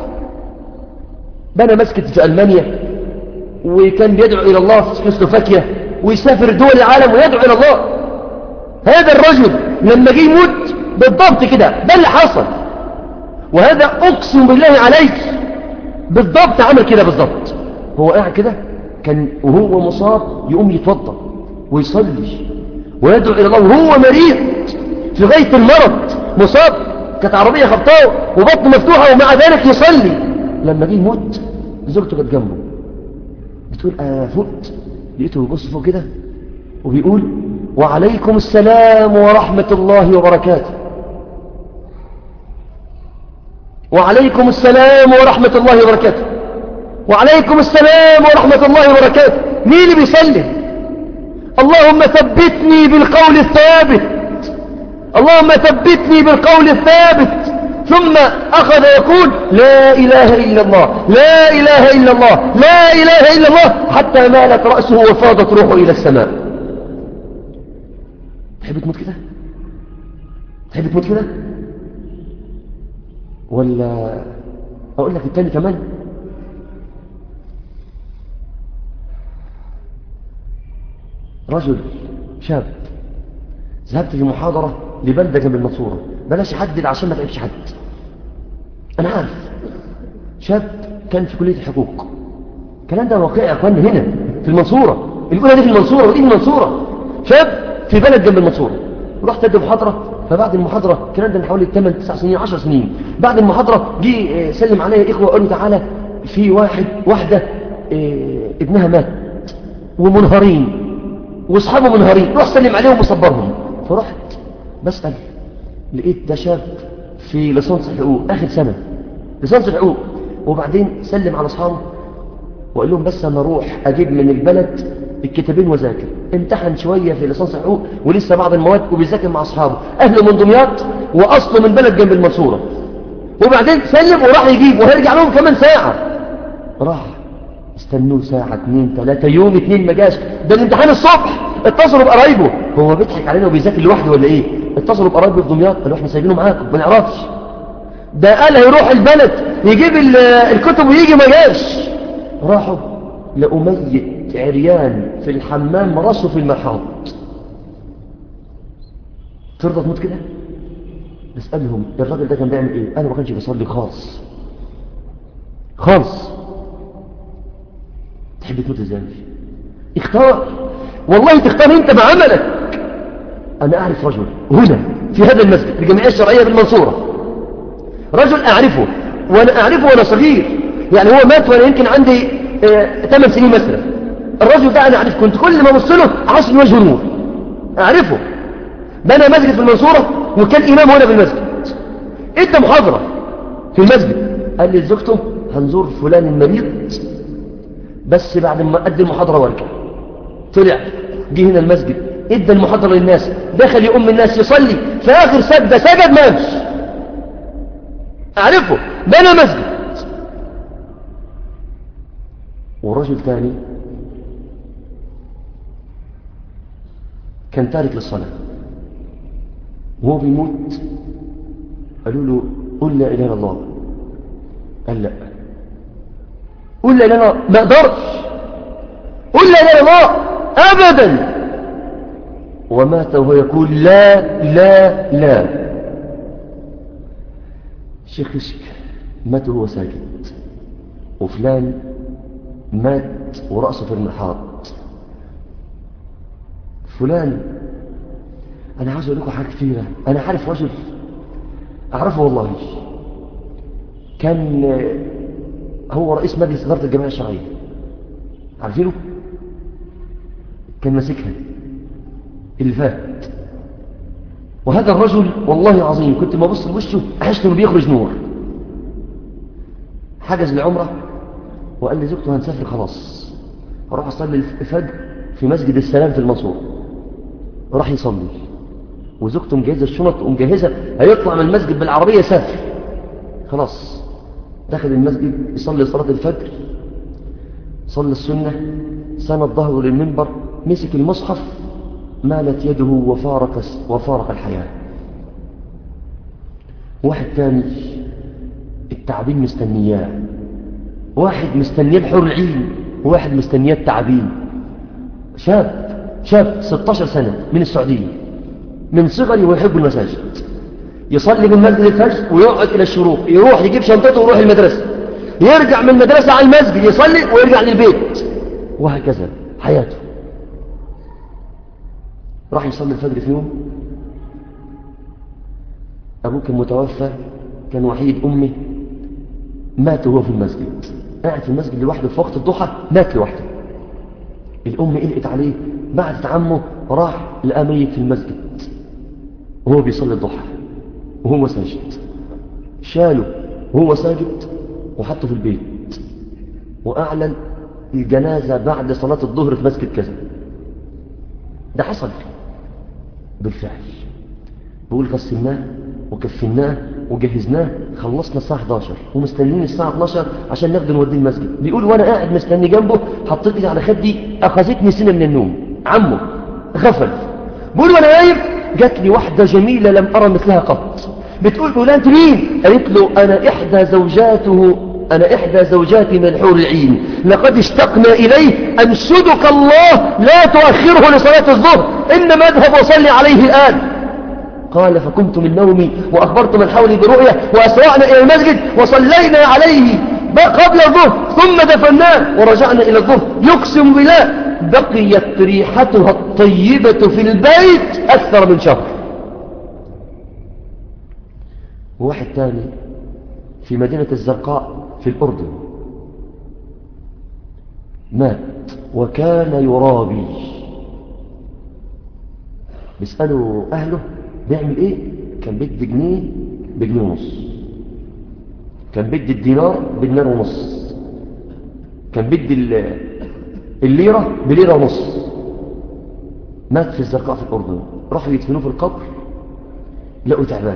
بنى مسجد في ألمانيا وكان بيدعو إلى الله في سلوفاكيا ويسافر دول العالم ويدعو إلى الله هذا الرجل لما جه يموت بالضبط كده ده اللي حصل وهذا أقسم بالله عليك بالضبط عمل كده بالضبط هو قاعد كده كان وهو مصاب يقوم يتوضا ويصلي ويدعو إلى الله وهو مريض في غاية المرض مصاب كانت عربية خبطاه وبطنه مفتوحة ومع ذلك يصلي لما جه يموت زوجته كانت جنبه بتقول أنا فقت لقيته بيبص فوق كده وبيقول وعليكم السلام ورحمة الله وبركاته وعليكم السلام ورحمة الله وبركاته وعليكم السلام ورحمة الله وبركاته مين اللي بيسلم اللهم ثبتني بالقول الثابت اللهم ثبتني بالقول الثابت ثم أخذ يقول لا إله إلا الله لا إله إلا الله لا إله إلا الله حتى مالت رأسه وفاضت روحه إلى السماء تحب تموت كده تحب تموت كده ولا أقول لك التاني كمان رجل شاب ذهبت في محاضرة لبلدة جنب المنصورة بلاش حدد عشان ما تعبش حد أنا عارف شاب كان في كلية الحقوق الكلام ده واقعي يا أخواني هنا في المنصورة الأولى دي في المنصورة ودي في المنصورة شاب في بلد جنب المنصورة رحت أدي محاضرة فبعد المحاضرة الكلام ده من حوالي 8 9 سنين 10 سنين بعد المحاضرة جه سلم عليا إخوة وقالوا تعالى في واحد واحدة ابنها مات ومنهارين واصحابه منهارين روح سلم عليهم وصبرهم فرحت بسأل لقيت ده شاب في لسانس الحقوق آخر سنة لسانس الحقوق وبعدين سلم على أصحابه وقال لهم بس أنا أروح أجيب من البلد الكتابين وذاكر امتحن شوية في لسانس الحقوق ولسه بعض المواد وبيذاكر مع أصحابه أهله من دمياط وأصله من بلد جنب المنصورة وبعدين سلم وراح يجيب وهيرجع لهم كمان ساعة راح استنوه ساعة اتنين تلاتة يوم اتنين ما جاش ده الامتحان الصبح اتصلوا بقرايبه هو بيضحك علينا وبيذاكر لوحده ولا ايه اتصلوا بقرايبه في دمياط قالوا احنا سايبينه معاكم ما نعرفش ده قال هيروح البلد يجيب الكتب ويجي ما جاش راحوا لقوا ميت عريان في الحمام راسه في المرحاض ترضى تموت كده نسألهم الراجل ده كان بيعمل ايه انا ما كانش بيصلي خالص خالص تحب تموت ازاي اختار والله تختار انت بعملك انا اعرف رجل هنا في هذا المسجد الجمعية الشرعية بالمنصورة رجل اعرفه وانا اعرفه وانا صغير يعني هو مات وانا يمكن عندي اه 8 سنين مثلا الرجل ده انا اعرف كنت كل ما ابص له عاصم وجهه نور أعرفه بنى مسجد في المنصورة وكان إمام هنا في المسجد إدى محاضرة في المسجد قال لي لزوجته هنزور فلان المريض بس بعد ما أدي المحاضرة وارجع طلع جه هنا المسجد ادى المحاضرة للناس دخل يؤم الناس يصلي في آخر سجدة سجد ما يمشي أعرفه بنى مسجد ورجل ثاني كان تارك للصلاة وهو بيموت قالوا له قل لا إله إلا الله قال لا قل لا إله إلا الله ما أقدرش قل لا إله إلا الله أبدا ومات وهو يقول لا لا لا شيخ يشك مات وهو ساجد وفلان مات ورأسه في المحاط فلان أنا عاوز أقول لكم حاجة كثيرة أنا عارف رجل أعرفه والله كان هو رئيس مجلس إدارة الجمعية الشرعية عارفينه؟ كان ماسكها اللي فات وهذا الرجل والله عظيم كنت ما بص لوشه أحس إنه بيخرج نور حجز العمرة وقال لي زوجته هنسافر خلاص اروح اصلي الفجر في مسجد السلام في المنصورة راح يصلي وزوجته مجهزة الشنط ومجهزة هيطلع من المسجد بالعربية يسافر خلاص دخل المسجد يصلي صلاة الفجر صلى السنة سند ظهره للمنبر مسك المصحف مالت يده وفارق, وفارق الحياة واحد تاني التعبين مستنياه واحد مستنياه بحور العين وواحد مستنياه التعبين شاب شاب 16 سنة من السعودية من صغري ويحب المساجد يصلي من مسجد الفجر ويقعد إلى الشروق يروح يجيب شنطته ويروح المدرسة يرجع من المدرسة على المسجد يصلي ويرجع للبيت وهكذا حياته راح يصلي الفجر في يوم أبوه كان متوفى كان وحيد أمه مات وهو في المسجد قاعد في المسجد لوحده في وقت الضحى مات لوحده الأم قلقت عليه بعد عمه راح لقى ميت في المسجد وهو بيصلي الضحى وهو ساجد شاله وهو ساجد وحطه في البيت وأعلن الجنازة بعد صلاة الظهر في مسجد كذا ده حصل بالفعل بيقول غسلناه وكفناه وجهزناه خلصنا الساعة 11 ومستنيين الساعة 12 عشان ناخده نوديه المسجد بيقول وانا قاعد مستني جنبه حطيت ايدي على خدي اخذتني سنة من النوم عمه غفل بيقول وانا نايم جات لي واحدة جميلة لم ارى مثلها قط بتقول له انت مين قالت له انا احدى زوجاته أنا إحدى زوجاتي من حور العين لقد اشتقنا إليه أنشدك الله لا تؤخره لصلاة الظهر إنما اذهب وصلي عليه الآن قال فكنت من نومي وأخبرت من حولي برؤية وأسرعنا إلى المسجد وصلينا عليه قبل الظهر ثم دفناه ورجعنا إلى الظهر يقسم بالله بقيت ريحتها الطيبة في البيت أكثر من شهر وواحد ثاني في مدينة الزرقاء في الأردن مات وكان يرابي بيسألوا أهله بيعمل إيه كان بدي جنيه بجنيه ونص كان بدي الدينار بدينار ونص كان بدي الليرة بليرة ونص مات في الزرقاء في الأردن راحوا يدفنوه في القبر لقوا تعبان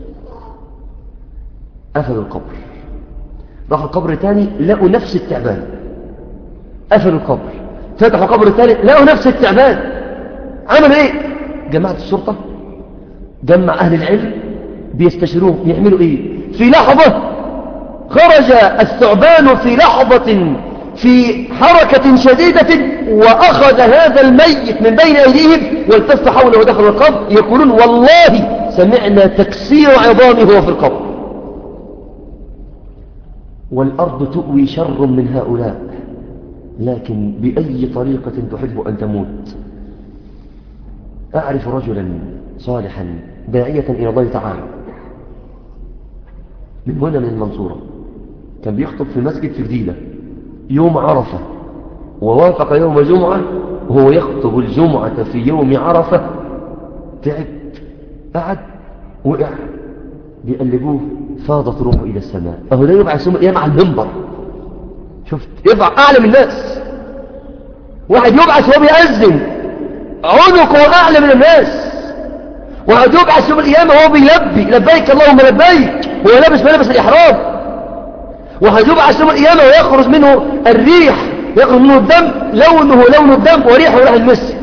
قفلوا القبر راحوا قبر تاني لقوا نفس التعبان قفلوا القبر فتحوا قبر تاني لقوا نفس التعبان عملوا ايه جماعة الشرطة جمع أهل العلم بيستشيروه يعملوا ايه في لحظة خرج الثعبان في لحظة في حركة شديدة وأخذ هذا الميت من بين أيديهم والتف حوله ودخل القبر يقولون والله سمعنا تكسير عظامه وهو في القبر والأرض تؤوي شر من هؤلاء لكن بأي طريقة تحب أن تموت أعرف رجلا صالحا داعية إلى الله تعالى من هنا من المنصورة كان بيخطب في مسجد في جديدة يوم عرفة ووافق يوم جمعة وهو يخطب الجمعة في يوم عرفة تعب قعد وقع بيقلبوه فاضت روحه إلى السماء أهو ده يبعث يوم القيامة على المنبر شفت يبع أعلى من الناس واحد يبعث وهو بيأذن عنقه أعلى من الناس واحد يبعث يوم القيامة وهو بيلبي لبيك اللهم لبيك وهو لابس ملابس الإحرام واحد يبعث يوم القيامة ويخرج منه الريح يخرج منه الدم لونه لون الدم وريحه ريح المسك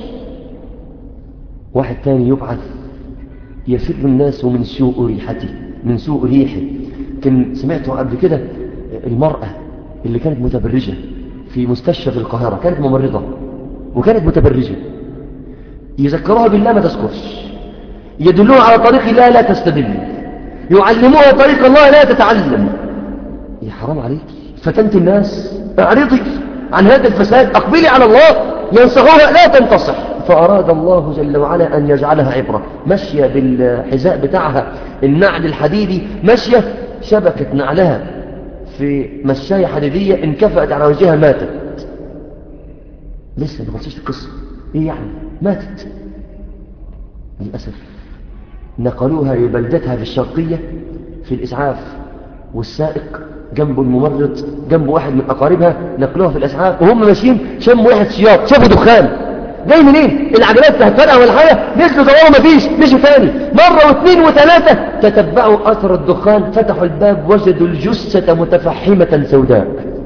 واحد ثاني يبعث يفر الناس من سوء ريحته من سوء ريحه كان سمعته قبل كده المرأة اللي كانت متبرجة في مستشفى في القاهرة كانت ممرضة وكانت متبرجة يذكروها بالله ما تذكرش يدلوها على طريق الله لا تستدل يعلموها طريق الله لا تتعلم يا حرام عليك فتنت الناس اعرضي عن هذا الفساد اقبلي على الله ينصحوها لا تنتصح فأراد الله جل وعلا أن يجعلها عبرة ماشية بالحذاء بتاعها النعل الحديدي ماشية شبكت نعلها في مشاية حديدية انكفأت على وجهها ماتت لسه ما خلصش القصة ايه يعني ماتت للأسف نقلوها لبلدتها في الشرقية في الإسعاف والسائق جنبه الممرض جنبه واحد من أقاربها نقلوها في الإسعاف وهم ماشيين شموا واحد سياط شافوا دخان جاي منين العجلات هتفرقع ولا حاجه نزلوا دوروا مفيش مشوا تاني مره واثنين وثلاثه تتبعوا اثر الدخان فتحوا الباب وجدوا الجثه متفحمه سوداء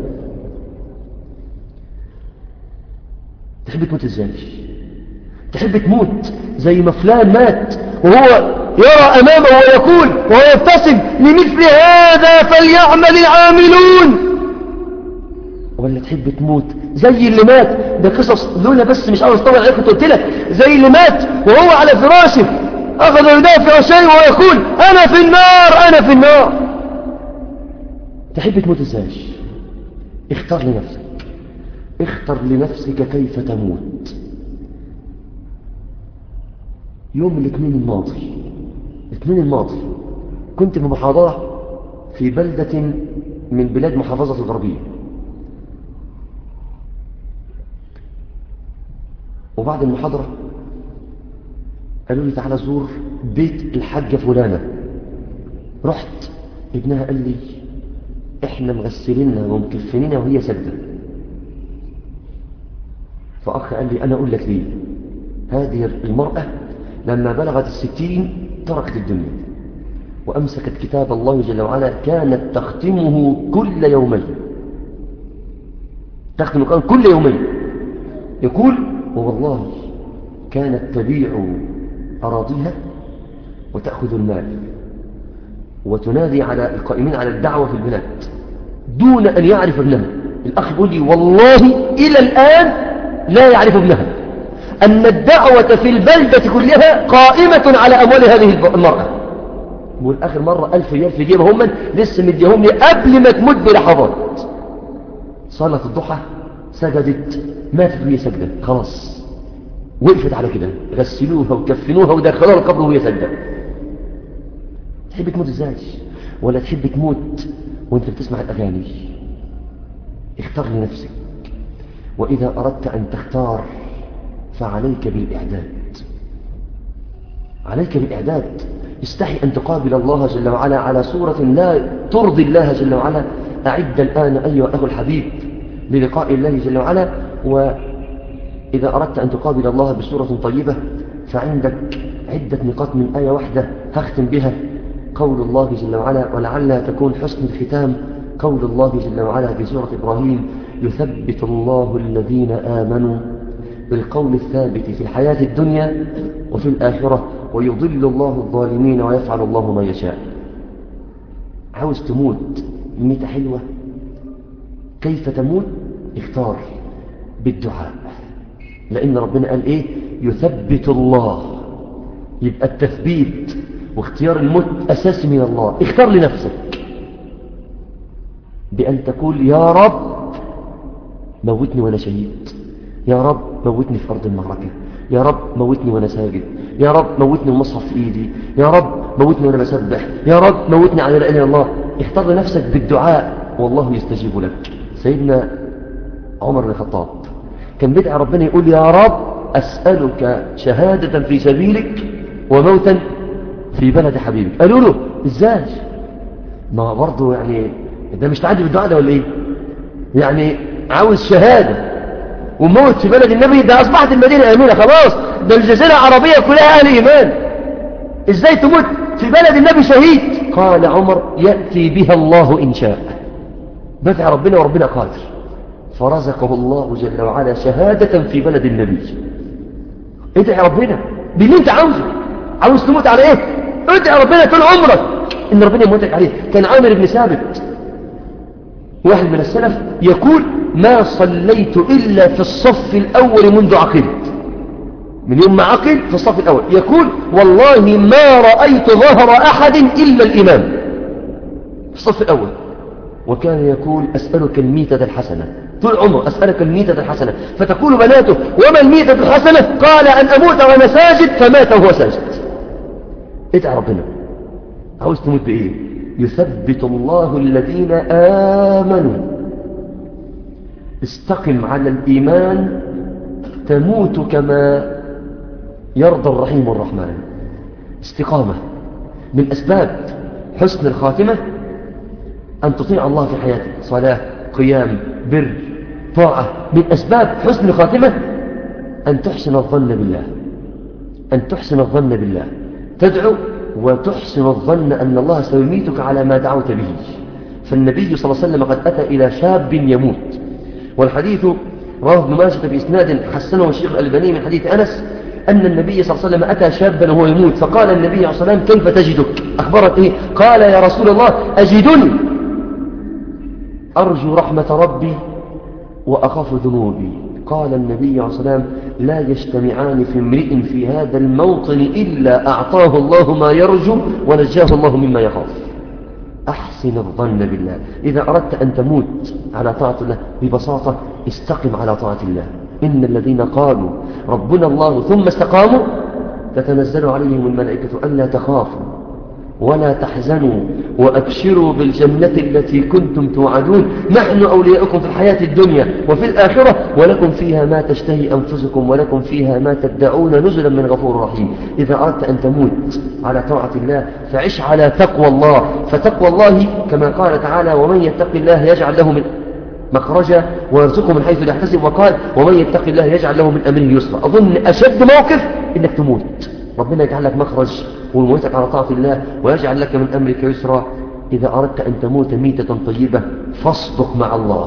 تحب تموت ازاي تحب تموت زي ما فلان مات وهو يرى امامه ويقول وهو يبتسم لمثل هذا فليعمل العاملون ولا تحب تموت زي اللي مات ده قصص لولا بس مش عاوز اطول عليك كنت قلت لك زي اللي مات وهو على فراشه اخذ يدافع شيء ويقول انا في النار انا في النار تحب تموت ازاي اختار لنفسك اختر لنفسك كيف تموت يوم الاثنين الماضي الاثنين الماضي كنت في محاضرة في بلدة من بلاد محافظة الغربية وبعد المحاضرة قالوا لي تعالى زور بيت الحاجة فلانة رحت ابنها قال لي احنا مغسلينها ومكفنينها وهي سجدة فأخ قال لي أنا أقول لك ليه هذه المرأة لما بلغت الستين تركت الدنيا وأمسكت كتاب الله جل وعلا كانت تختمه كل يومين تختم القرآن كل يومين يقول ووالله كانت تبيع أراضيها وتأخذ المال وتنادي على القائمين على الدعوة في البلاد دون أن يعرف ابنها الأخ يقول لي والله إلى الآن لا يعرف ابنها أن الدعوة في البلدة كلها قائمة على أموال هذه المرأة يقول آخر مرة ألف ريال في جيبها هم لسه مديهم لي قبل ما تموت بلحظات صلاة الضحى سجدت ماتت وهي سجدة خلاص وقفت على كده غسلوها وكفنوها ودخلوها القبر وهي سجدة تحب تموت ازاي ولا تحب تموت وانت بتسمع الأغاني اختار لنفسك وإذا أردت أن تختار فعليك بالإعداد عليك بالإعداد استحي أن تقابل الله جل وعلا على صورة لا ترضي الله جل وعلا أعد الآن أيها الأخ الحبيب للقاء الله جل وعلا وإذا أردت أن تقابل الله بصورة طيبة فعندك عدة نقاط من آية واحدة هختم بها قول الله جل وعلا ولعلها تكون حسن الختام قول الله جل وعلا في سورة إبراهيم يثبت الله الذين آمنوا بالقول الثابت في الحياة الدنيا وفي الآخرة ويضل الله الظالمين ويفعل الله ما يشاء عاوز تموت ميتة حلوة كيف تموت اختار بالدعاء لأن ربنا قال إيه يثبت الله يبقى التثبيت واختيار الموت أساس من الله اختار لنفسك بأن تقول يا رب موتني وأنا شهيد يا رب موتني في أرض المعركة يا رب موتني وأنا ساجد يا رب موتني المصحف في إيدي يا رب موتني وأنا بسبح يا رب موتني على لا إله إلا الله اختار لنفسك بالدعاء والله يستجيب لك سيدنا عمر بن الخطاب كان بدعي ربنا يقول يا رب أسألك شهادة في سبيلك وموتا في بلد حبيبك قالوا له ازاي ما برضه يعني ده مش تعدي بالدعاء ده ولا ايه يعني عاوز شهادة وموت في بلد النبي ده أصبحت المدينة أمينة خلاص ده الجزيرة العربية كلها أهل إيمان إزاي تموت في بلد النبي شهيد قال عمر يأتي بها الله إن شاء بدع ربنا وربنا قادر فرزقه الله جل وعلا شهادة في بلد النبي ادعي ربنا باللي انت عاوزه عاوز تموت على ايه ادعي ربنا طول عمرك ان ربنا يموتك عليه كان عامر بن ثابت واحد من السلف يقول ما صليت إلا في الصف الأول منذ عقلت من يوم ما عقل في الصف الأول يقول والله ما رأيت ظهر أحد إلا الإمام في الصف الأول وكان يقول أسألك الميتة الحسنة طول عمره أسألك الميتة الحسنة فتقول بناته وما الميتة الحسنة قال أن أموت وأنا ساجد فمات وهو ساجد ادعى ربنا عاوز تموت بإيه يثبت الله الذين آمنوا استقم على الإيمان تموت كما يرضى الرحيم الرحمن استقامة من أسباب حسن الخاتمة أن تطيع الله في حياتك صلاة قيام بر طاعة من أسباب حسن الخاتمة أن تحسن الظن بالله أن تحسن الظن بالله تدعو وتحسن الظن أن الله سيميتك على ما دعوت به فالنبي صلى الله عليه وسلم قد أتى إلى شاب يموت والحديث رواه ابن ماجه بإسناد حسنه الشيخ الألباني من حديث أنس أن النبي صلى الله عليه وسلم أتى شابا وهو يموت فقال النبي عليه الصلاة والسلام كيف تجدك أخبرت إيه قال يا رسول الله أجدني أرجو رحمة ربي وأخاف ذنوبي قال النبي عليه الصلاة والسلام لا يجتمعان في امرئ في هذا الموطن إلا أعطاه الله ما يرجو ونجاه الله مما يخاف أحسن الظن بالله إذا أردت أن تموت على طاعة الله ببساطة استقم على طاعة الله إن الذين قالوا ربنا الله ثم استقاموا تتنزل عليهم الملائكة ألا تخافوا ولا تحزنوا وأبشروا بالجنة التي كنتم توعدون نحن أولياؤكم في الحياة الدنيا وفي الآخرة ولكم فيها ما تشتهي أنفسكم ولكم فيها ما تدعون نزلا من غفور رحيم إذا أردت أن تموت على طاعة الله فعش على تقوى الله فتقوى الله كما قال تعالى ومن يتق الله يجعل له من مخرجا ويرزقه من حيث لا يحتسب وقال ومن يتق الله يجعل له من أمره يسرا أظن أشد موقف إنك تموت ربنا يجعل لك مخرج ويموتك على طاعة الله ويجعل لك من أمرك يسرا إذا أردت أن تموت ميتة طيبة فاصدق مع الله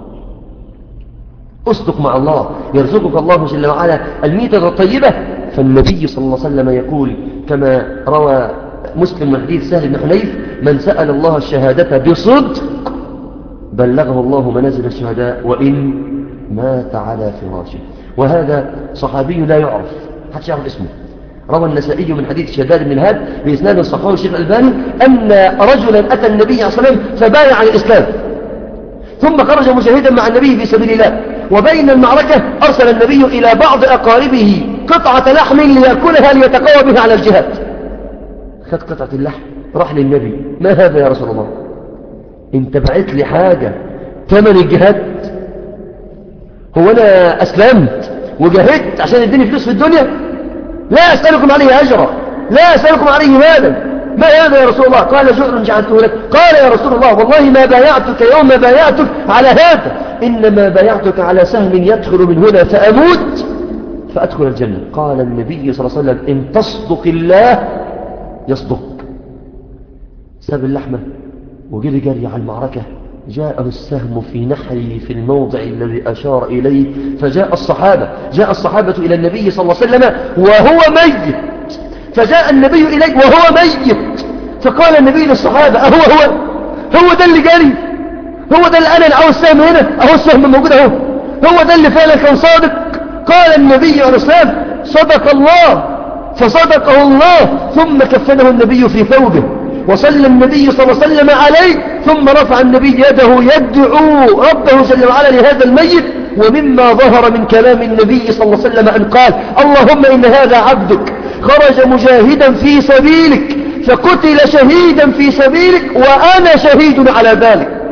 اصدق مع الله يرزقك الله جل وعلا الميتة الطيبة فالنبي صلى الله عليه وسلم يقول كما روى مسلم من حديث سهل بن حنيف من سأل الله الشهادة بصدق بلغه الله منازل الشهداء وإن مات على فراشه وهذا صحابي لا يعرف حتى يعرف اسمه روى النسائي من حديث شداد بن الهاد بإسناد صحابه الشيخ الألباني أن رجلا أتى النبي عليه الصلاة والسلام فبايع على الإسلام ثم خرج مجاهدا مع النبي في سبيل الله وبين المعركة أرسل النبي إلى بعض أقاربه قطعة لحم ليأكلها ليتقوى بها على الجهاد خد قطعة اللحم راح للنبي ما هذا يا رسول الله انت بعت لي حاجة ثمن الجهاد هو أنا أسلمت وجاهدت عشان يديني فلوس في الدنيا لا أسألكم عليه أجرا لا أسألكم عليه مالا ما هذا يا رسول الله قال جعل جعلته لك قال يا رسول الله والله ما بايعتك يوم ما بايعتك على هذا إنما بايعتك على سهم يدخل من هنا فأموت فأدخل الجنة قال النبي صلى الله عليه وسلم إن تصدق الله يصدق ساب اللحمة وجري جري على المعركة جاءه السهم في نحره في الموضع الذي أشار إليه فجاء الصحابة جاء الصحابة إلى النبي صلى الله عليه وسلم وهو ميت فجاء النبي إليه وهو ميت فقال النبي للصحابة أهو هو هو ده اللي جري هو ده اللي أنا اللي عاوز السهم هنا أهو السهم موجود أهو هو ده اللي فعلا كان صادق قال النبي عليه السلام صدق الله فصدقه الله ثم كفنه النبي في ثوبه وصلى النبي صلى الله عليه وسلم عليه ثم رفع النبي يده يدعو ربه جل وعلا لهذا الميت ومما ظهر من كلام النبي صلى الله عليه وسلم أن قال اللهم إن هذا عبدك خرج مجاهدا في سبيلك فقتل شهيدا في سبيلك وأنا شهيد على ذلك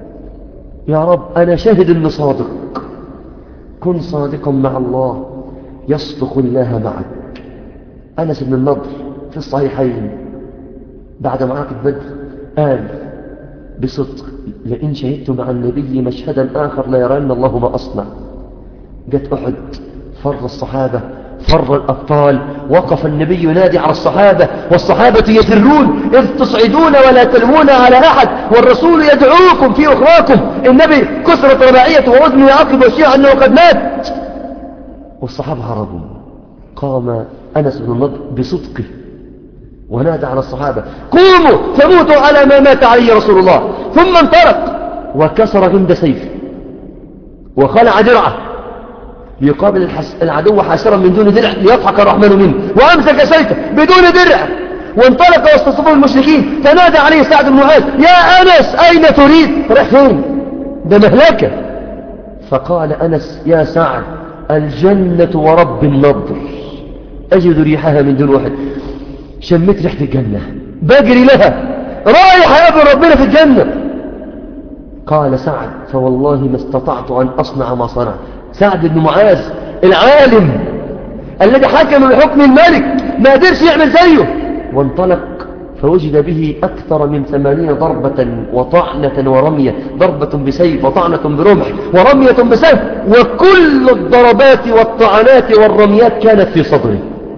يا رب أنا شاهد أني صادق كن صادقا مع الله يصدق الله معك أنس بن النضر في الصحيحين بعد معركة بدر قال بصدق لئن شهدت مع النبي مشهدا آخر لا يرين الله ما أصنع جت أحد فر الصحابة فر الأبطال وقف النبي ينادي على الصحابة والصحابة يفرون إذ تصعدون ولا تلوون على أحد والرسول يدعوكم في أخراكم النبي كسرت رباعيته ووزنه يعقب والشيع أنه قد مات والصحابة هربوا قام أنس بن النضر بصدقه ونادى على الصحابة قوموا فموتوا على ما مات عليه رسول الله ثم انطلق وكسر غند سيفه وخلع درعه ليقابل العدو حاسرا من دون درع ليضحك الرحمن منه وأمسك سيفه بدون درع وانطلق وسط صفوف المشركين فنادى عليه سعد بن معاذ يا أنس أين تريد رايح فين ده مهلكة فقال أنس يا سعد الجنة ورب النضر أجد ريحها من دون واحد شميت ريحة الجنة بجري لها رايح أقابل ربنا في الجنة قال سعد فوالله ما استطعت أن أصنع ما صنع سعد بن معاذ العالم الذي حكم بحكم الملك ما قدرش يعمل زيه وانطلق فوجد به أكثر من ثمانين ضربة وطعنة ورمية ضربة بسيف وطعنة برمح ورمية بسيف وكل الضربات والطعنات والرميات كانت في صدره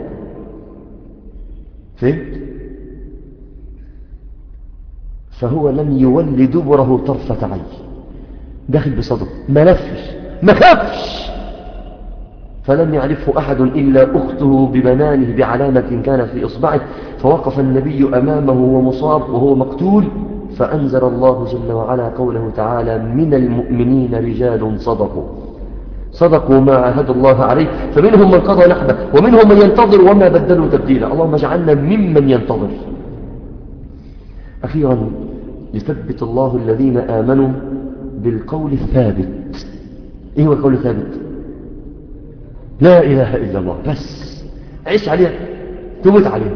فهمت؟ فهو لم يولي دبره طرفة عين داخل بصدره ما لفش ما خافش فلم يعرفه أحد إلا أخته ببنانه بعلامة كانت في إصبعه فوقف النبي أمامه ومصاب وهو مقتول فأنزل الله جل وعلا قوله تعالى من المؤمنين رجال صدقوا صدقوا ما عهد الله عليه فمنهم من قضى نحبه ومنهم من ينتظر وما بدلوا تبديلا اللهم اجعلنا ممن ينتظر أخيرا يثبت الله الذين آمنوا بالقول الثابت إيه هو القول الثابت لا إله إلا الله بس عيش عليها تموت عليها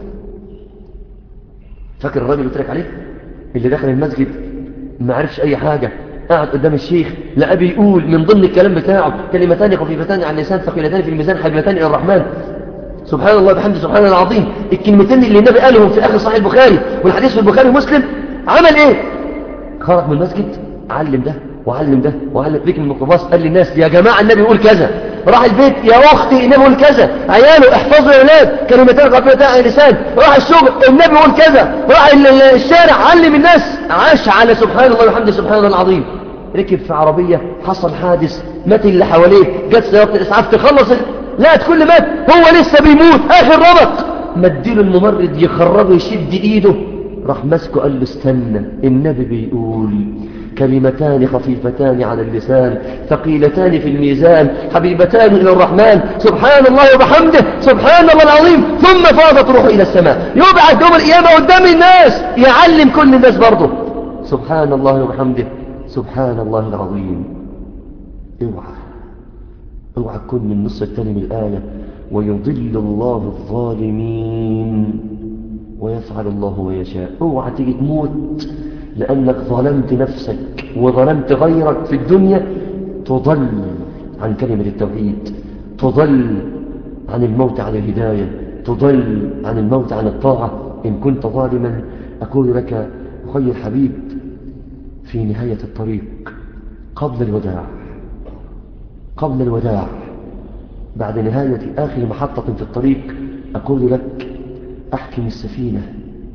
فاكر الراجل اللي قلت لك عليه اللي دخل المسجد ما عرفش أي حاجة قاعد قدام الشيخ لا أبي يقول من ضمن الكلام بتاعه كلمتان خفيفتان عن اللسان ثقيلتان في الميزان حبيبتان إلى الرحمن سبحان الله بحمد سبحان الله العظيم الكلمتين اللي النبي قالهم في آخر صحيح البخاري والحديث في البخاري ومسلم عمل إيه خرج من المسجد علم ده وعلم ده وعلم بيك من الميكروباص قال للناس يا جماعة النبي يقول كذا راح البيت يا أختي النبي يقول كذا عياله احفظوا يا أولاد كلمتين غفلتان عن اللسان راح الشغل النبي يقول كذا راح الشارع علم الناس عاش على سبحان الله وحمد سبحان الله العظيم ركب في عربية حصل حادث مات اللي حواليه جت سيارة الإسعاف تخلص لقت كل مات هو لسه بيموت آخر ربط مديله الممرض يخرجه يشد إيده راح ماسكه قال له استنى النبي بيقول كلمتان خفيفتان على اللسان ثقيلتان في الميزان حبيبتان إلى الرحمن سبحان الله وبحمده سبحان الله العظيم ثم فاضت روحه إلى السماء يبعث يوم القيامة قدام الناس يعلم كل الناس برضه سبحان الله وبحمده سبحان الله العظيم اوعى اوعى تكون من النص الثاني من الآية ويضل الله الظالمين ويفعل الله ويشاء اوعى تيجي تموت لأنك ظلمت نفسك وظلمت غيرك في الدنيا تضل عن كلمة التوحيد تضل عن الموت عن الهداية تضل عن الموت عن الطاعة إن كنت ظالما أقول لك أخي الحبيب في نهاية الطريق قبل الوداع قبل الوداع بعد نهاية آخر محطة في الطريق أقول لك أحكم السفينة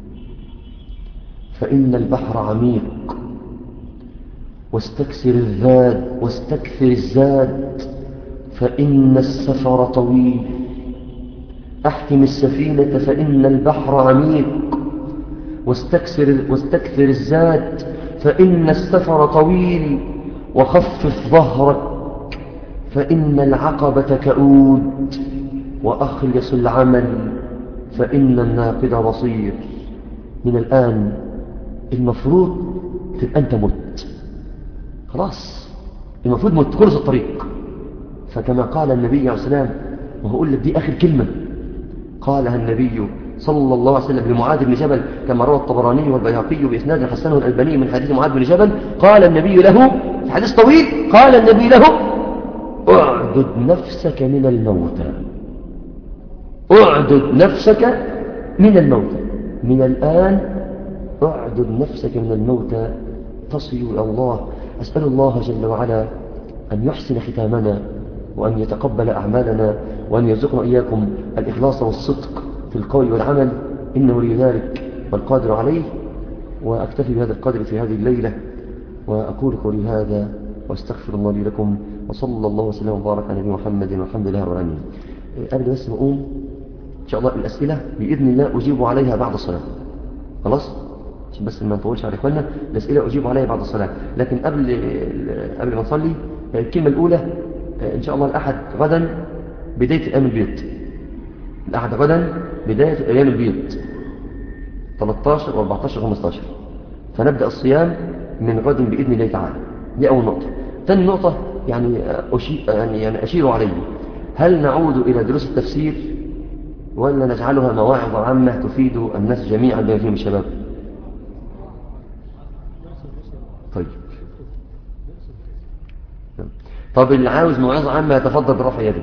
فإن البحر عميق واستكثر الزاد واستكثر الزاد فإن السفر طويل أحكم السفينة فإن البحر عميق واستكثر, واستكثر الزاد فإن السفر طويل وخفف ظهرك فإن العقبة كؤود وأخلص العمل فإن الناقد بصير من الآن المفروض تبقى أنت مت خلاص المفروض مت خلص الطريق فكما قال النبي عليه السلام وهقول لك دي آخر كلمة قالها النبي صلى الله عليه وسلم لمعاذ بن جبل كما روى الطبراني والبيهقي بإسناد حسنه الألباني من حديث معاذ بن جبل قال النبي له حديث طويل قال النبي له اعدل اعدد نفسك من الموتى اعدد نفسك من الموتى من الآن اعدد نفسك من الموتى تصل إلى الله أسأل الله جل وعلا أن يحسن ختامنا وأن يتقبل أعمالنا وأن يرزقنا إياكم الإخلاص والصدق في القول والعمل إنه لذلك والقادر عليه وأكتفي بهذا القدر في هذه الليلة وأقول قولي هذا واستغفر الله لي لكم وصلى الله وسلم وبارك على نبينا محمد والحمد لله رب العالمين قبل بس ما أقوم إن شاء الله الأسئلة بإذن الله أجيب عليها بعد الصلاة خلاص عشان بس ما نطولش على إخواننا الأسئلة أجيب عليها بعد الصلاة لكن قبل قبل ما نصلي الكلمة الأولى إن شاء الله الأحد غدا بداية أيام البيض الأحد غدا بداية أيام البيض 13 و14 و15 فنبدأ الصيام من غد بإذن الله تعالى دي أول نقطة ثاني نقطة يعني أشير, يعني, يعني أشير عليه هل نعود إلى دروس التفسير ولا نجعلها مواعظ عامة تفيد الناس جميعا بما فيهم الشباب طيب طب اللي عاوز موعظة عامة يتفضل برفع يده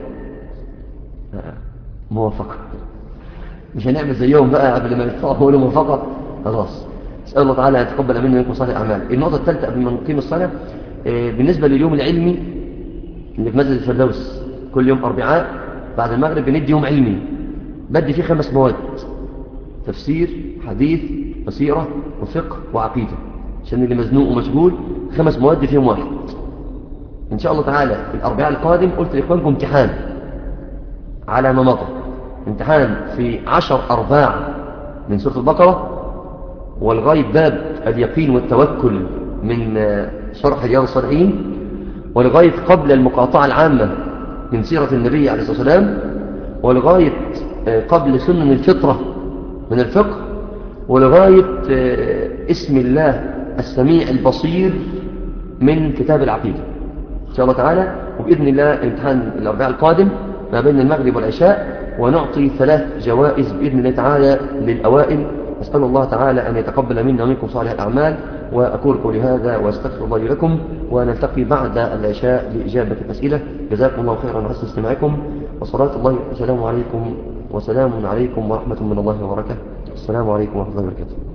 موافقة مش هنعمل زيهم بقى قبل ما يدفعوا يقولوا موافقة خلاص اسأل الله تعالى أن يتقبل منه منكم صالح الأعمال النقطة الثالثة قبل ما نقيم الصلاة بالنسبة لليوم العلمي اللي في مسجد الفردوس كل يوم أربعاء بعد المغرب بندي يوم علمي بدي فيه خمس مواد تفسير حديث بصيرة وفقه وعقيدة عشان اللي مزنوق ومشغول خمس مواد فيهم واحد إن شاء الله تعالى الأربعاء القادم قلت لإخوانكم امتحان على ما مضى امتحان في عشر أرباع من سورة البقرة والغاية باب اليقين والتوكل من شرح رياض الصالحين ولغاية قبل المقاطعة العامة من سيرة النبي عليه الصلاة والسلام ولغاية قبل سنن الفطرة من الفقه ولغاية اسم الله السميع البصير من كتاب العقيدة إن شاء الله تعالى وبإذن الله امتحان الأربعاء القادم ما بين المغرب والعشاء ونعطي ثلاث جوائز بإذن الله تعالى للأوائل أسأل الله تعالى أن يتقبل منا ومنكم صالح الأعمال وأقول قولي هذا وأستغفر الله لكم ونلتقي بعد العشاء لإجابة الأسئلة جزاكم الله خيرا على حسن استماعكم وصلاة الله وسلام عليكم وسلام عليكم ورحمة من الله وبركاته السلام عليكم ورحمة الله وبركاته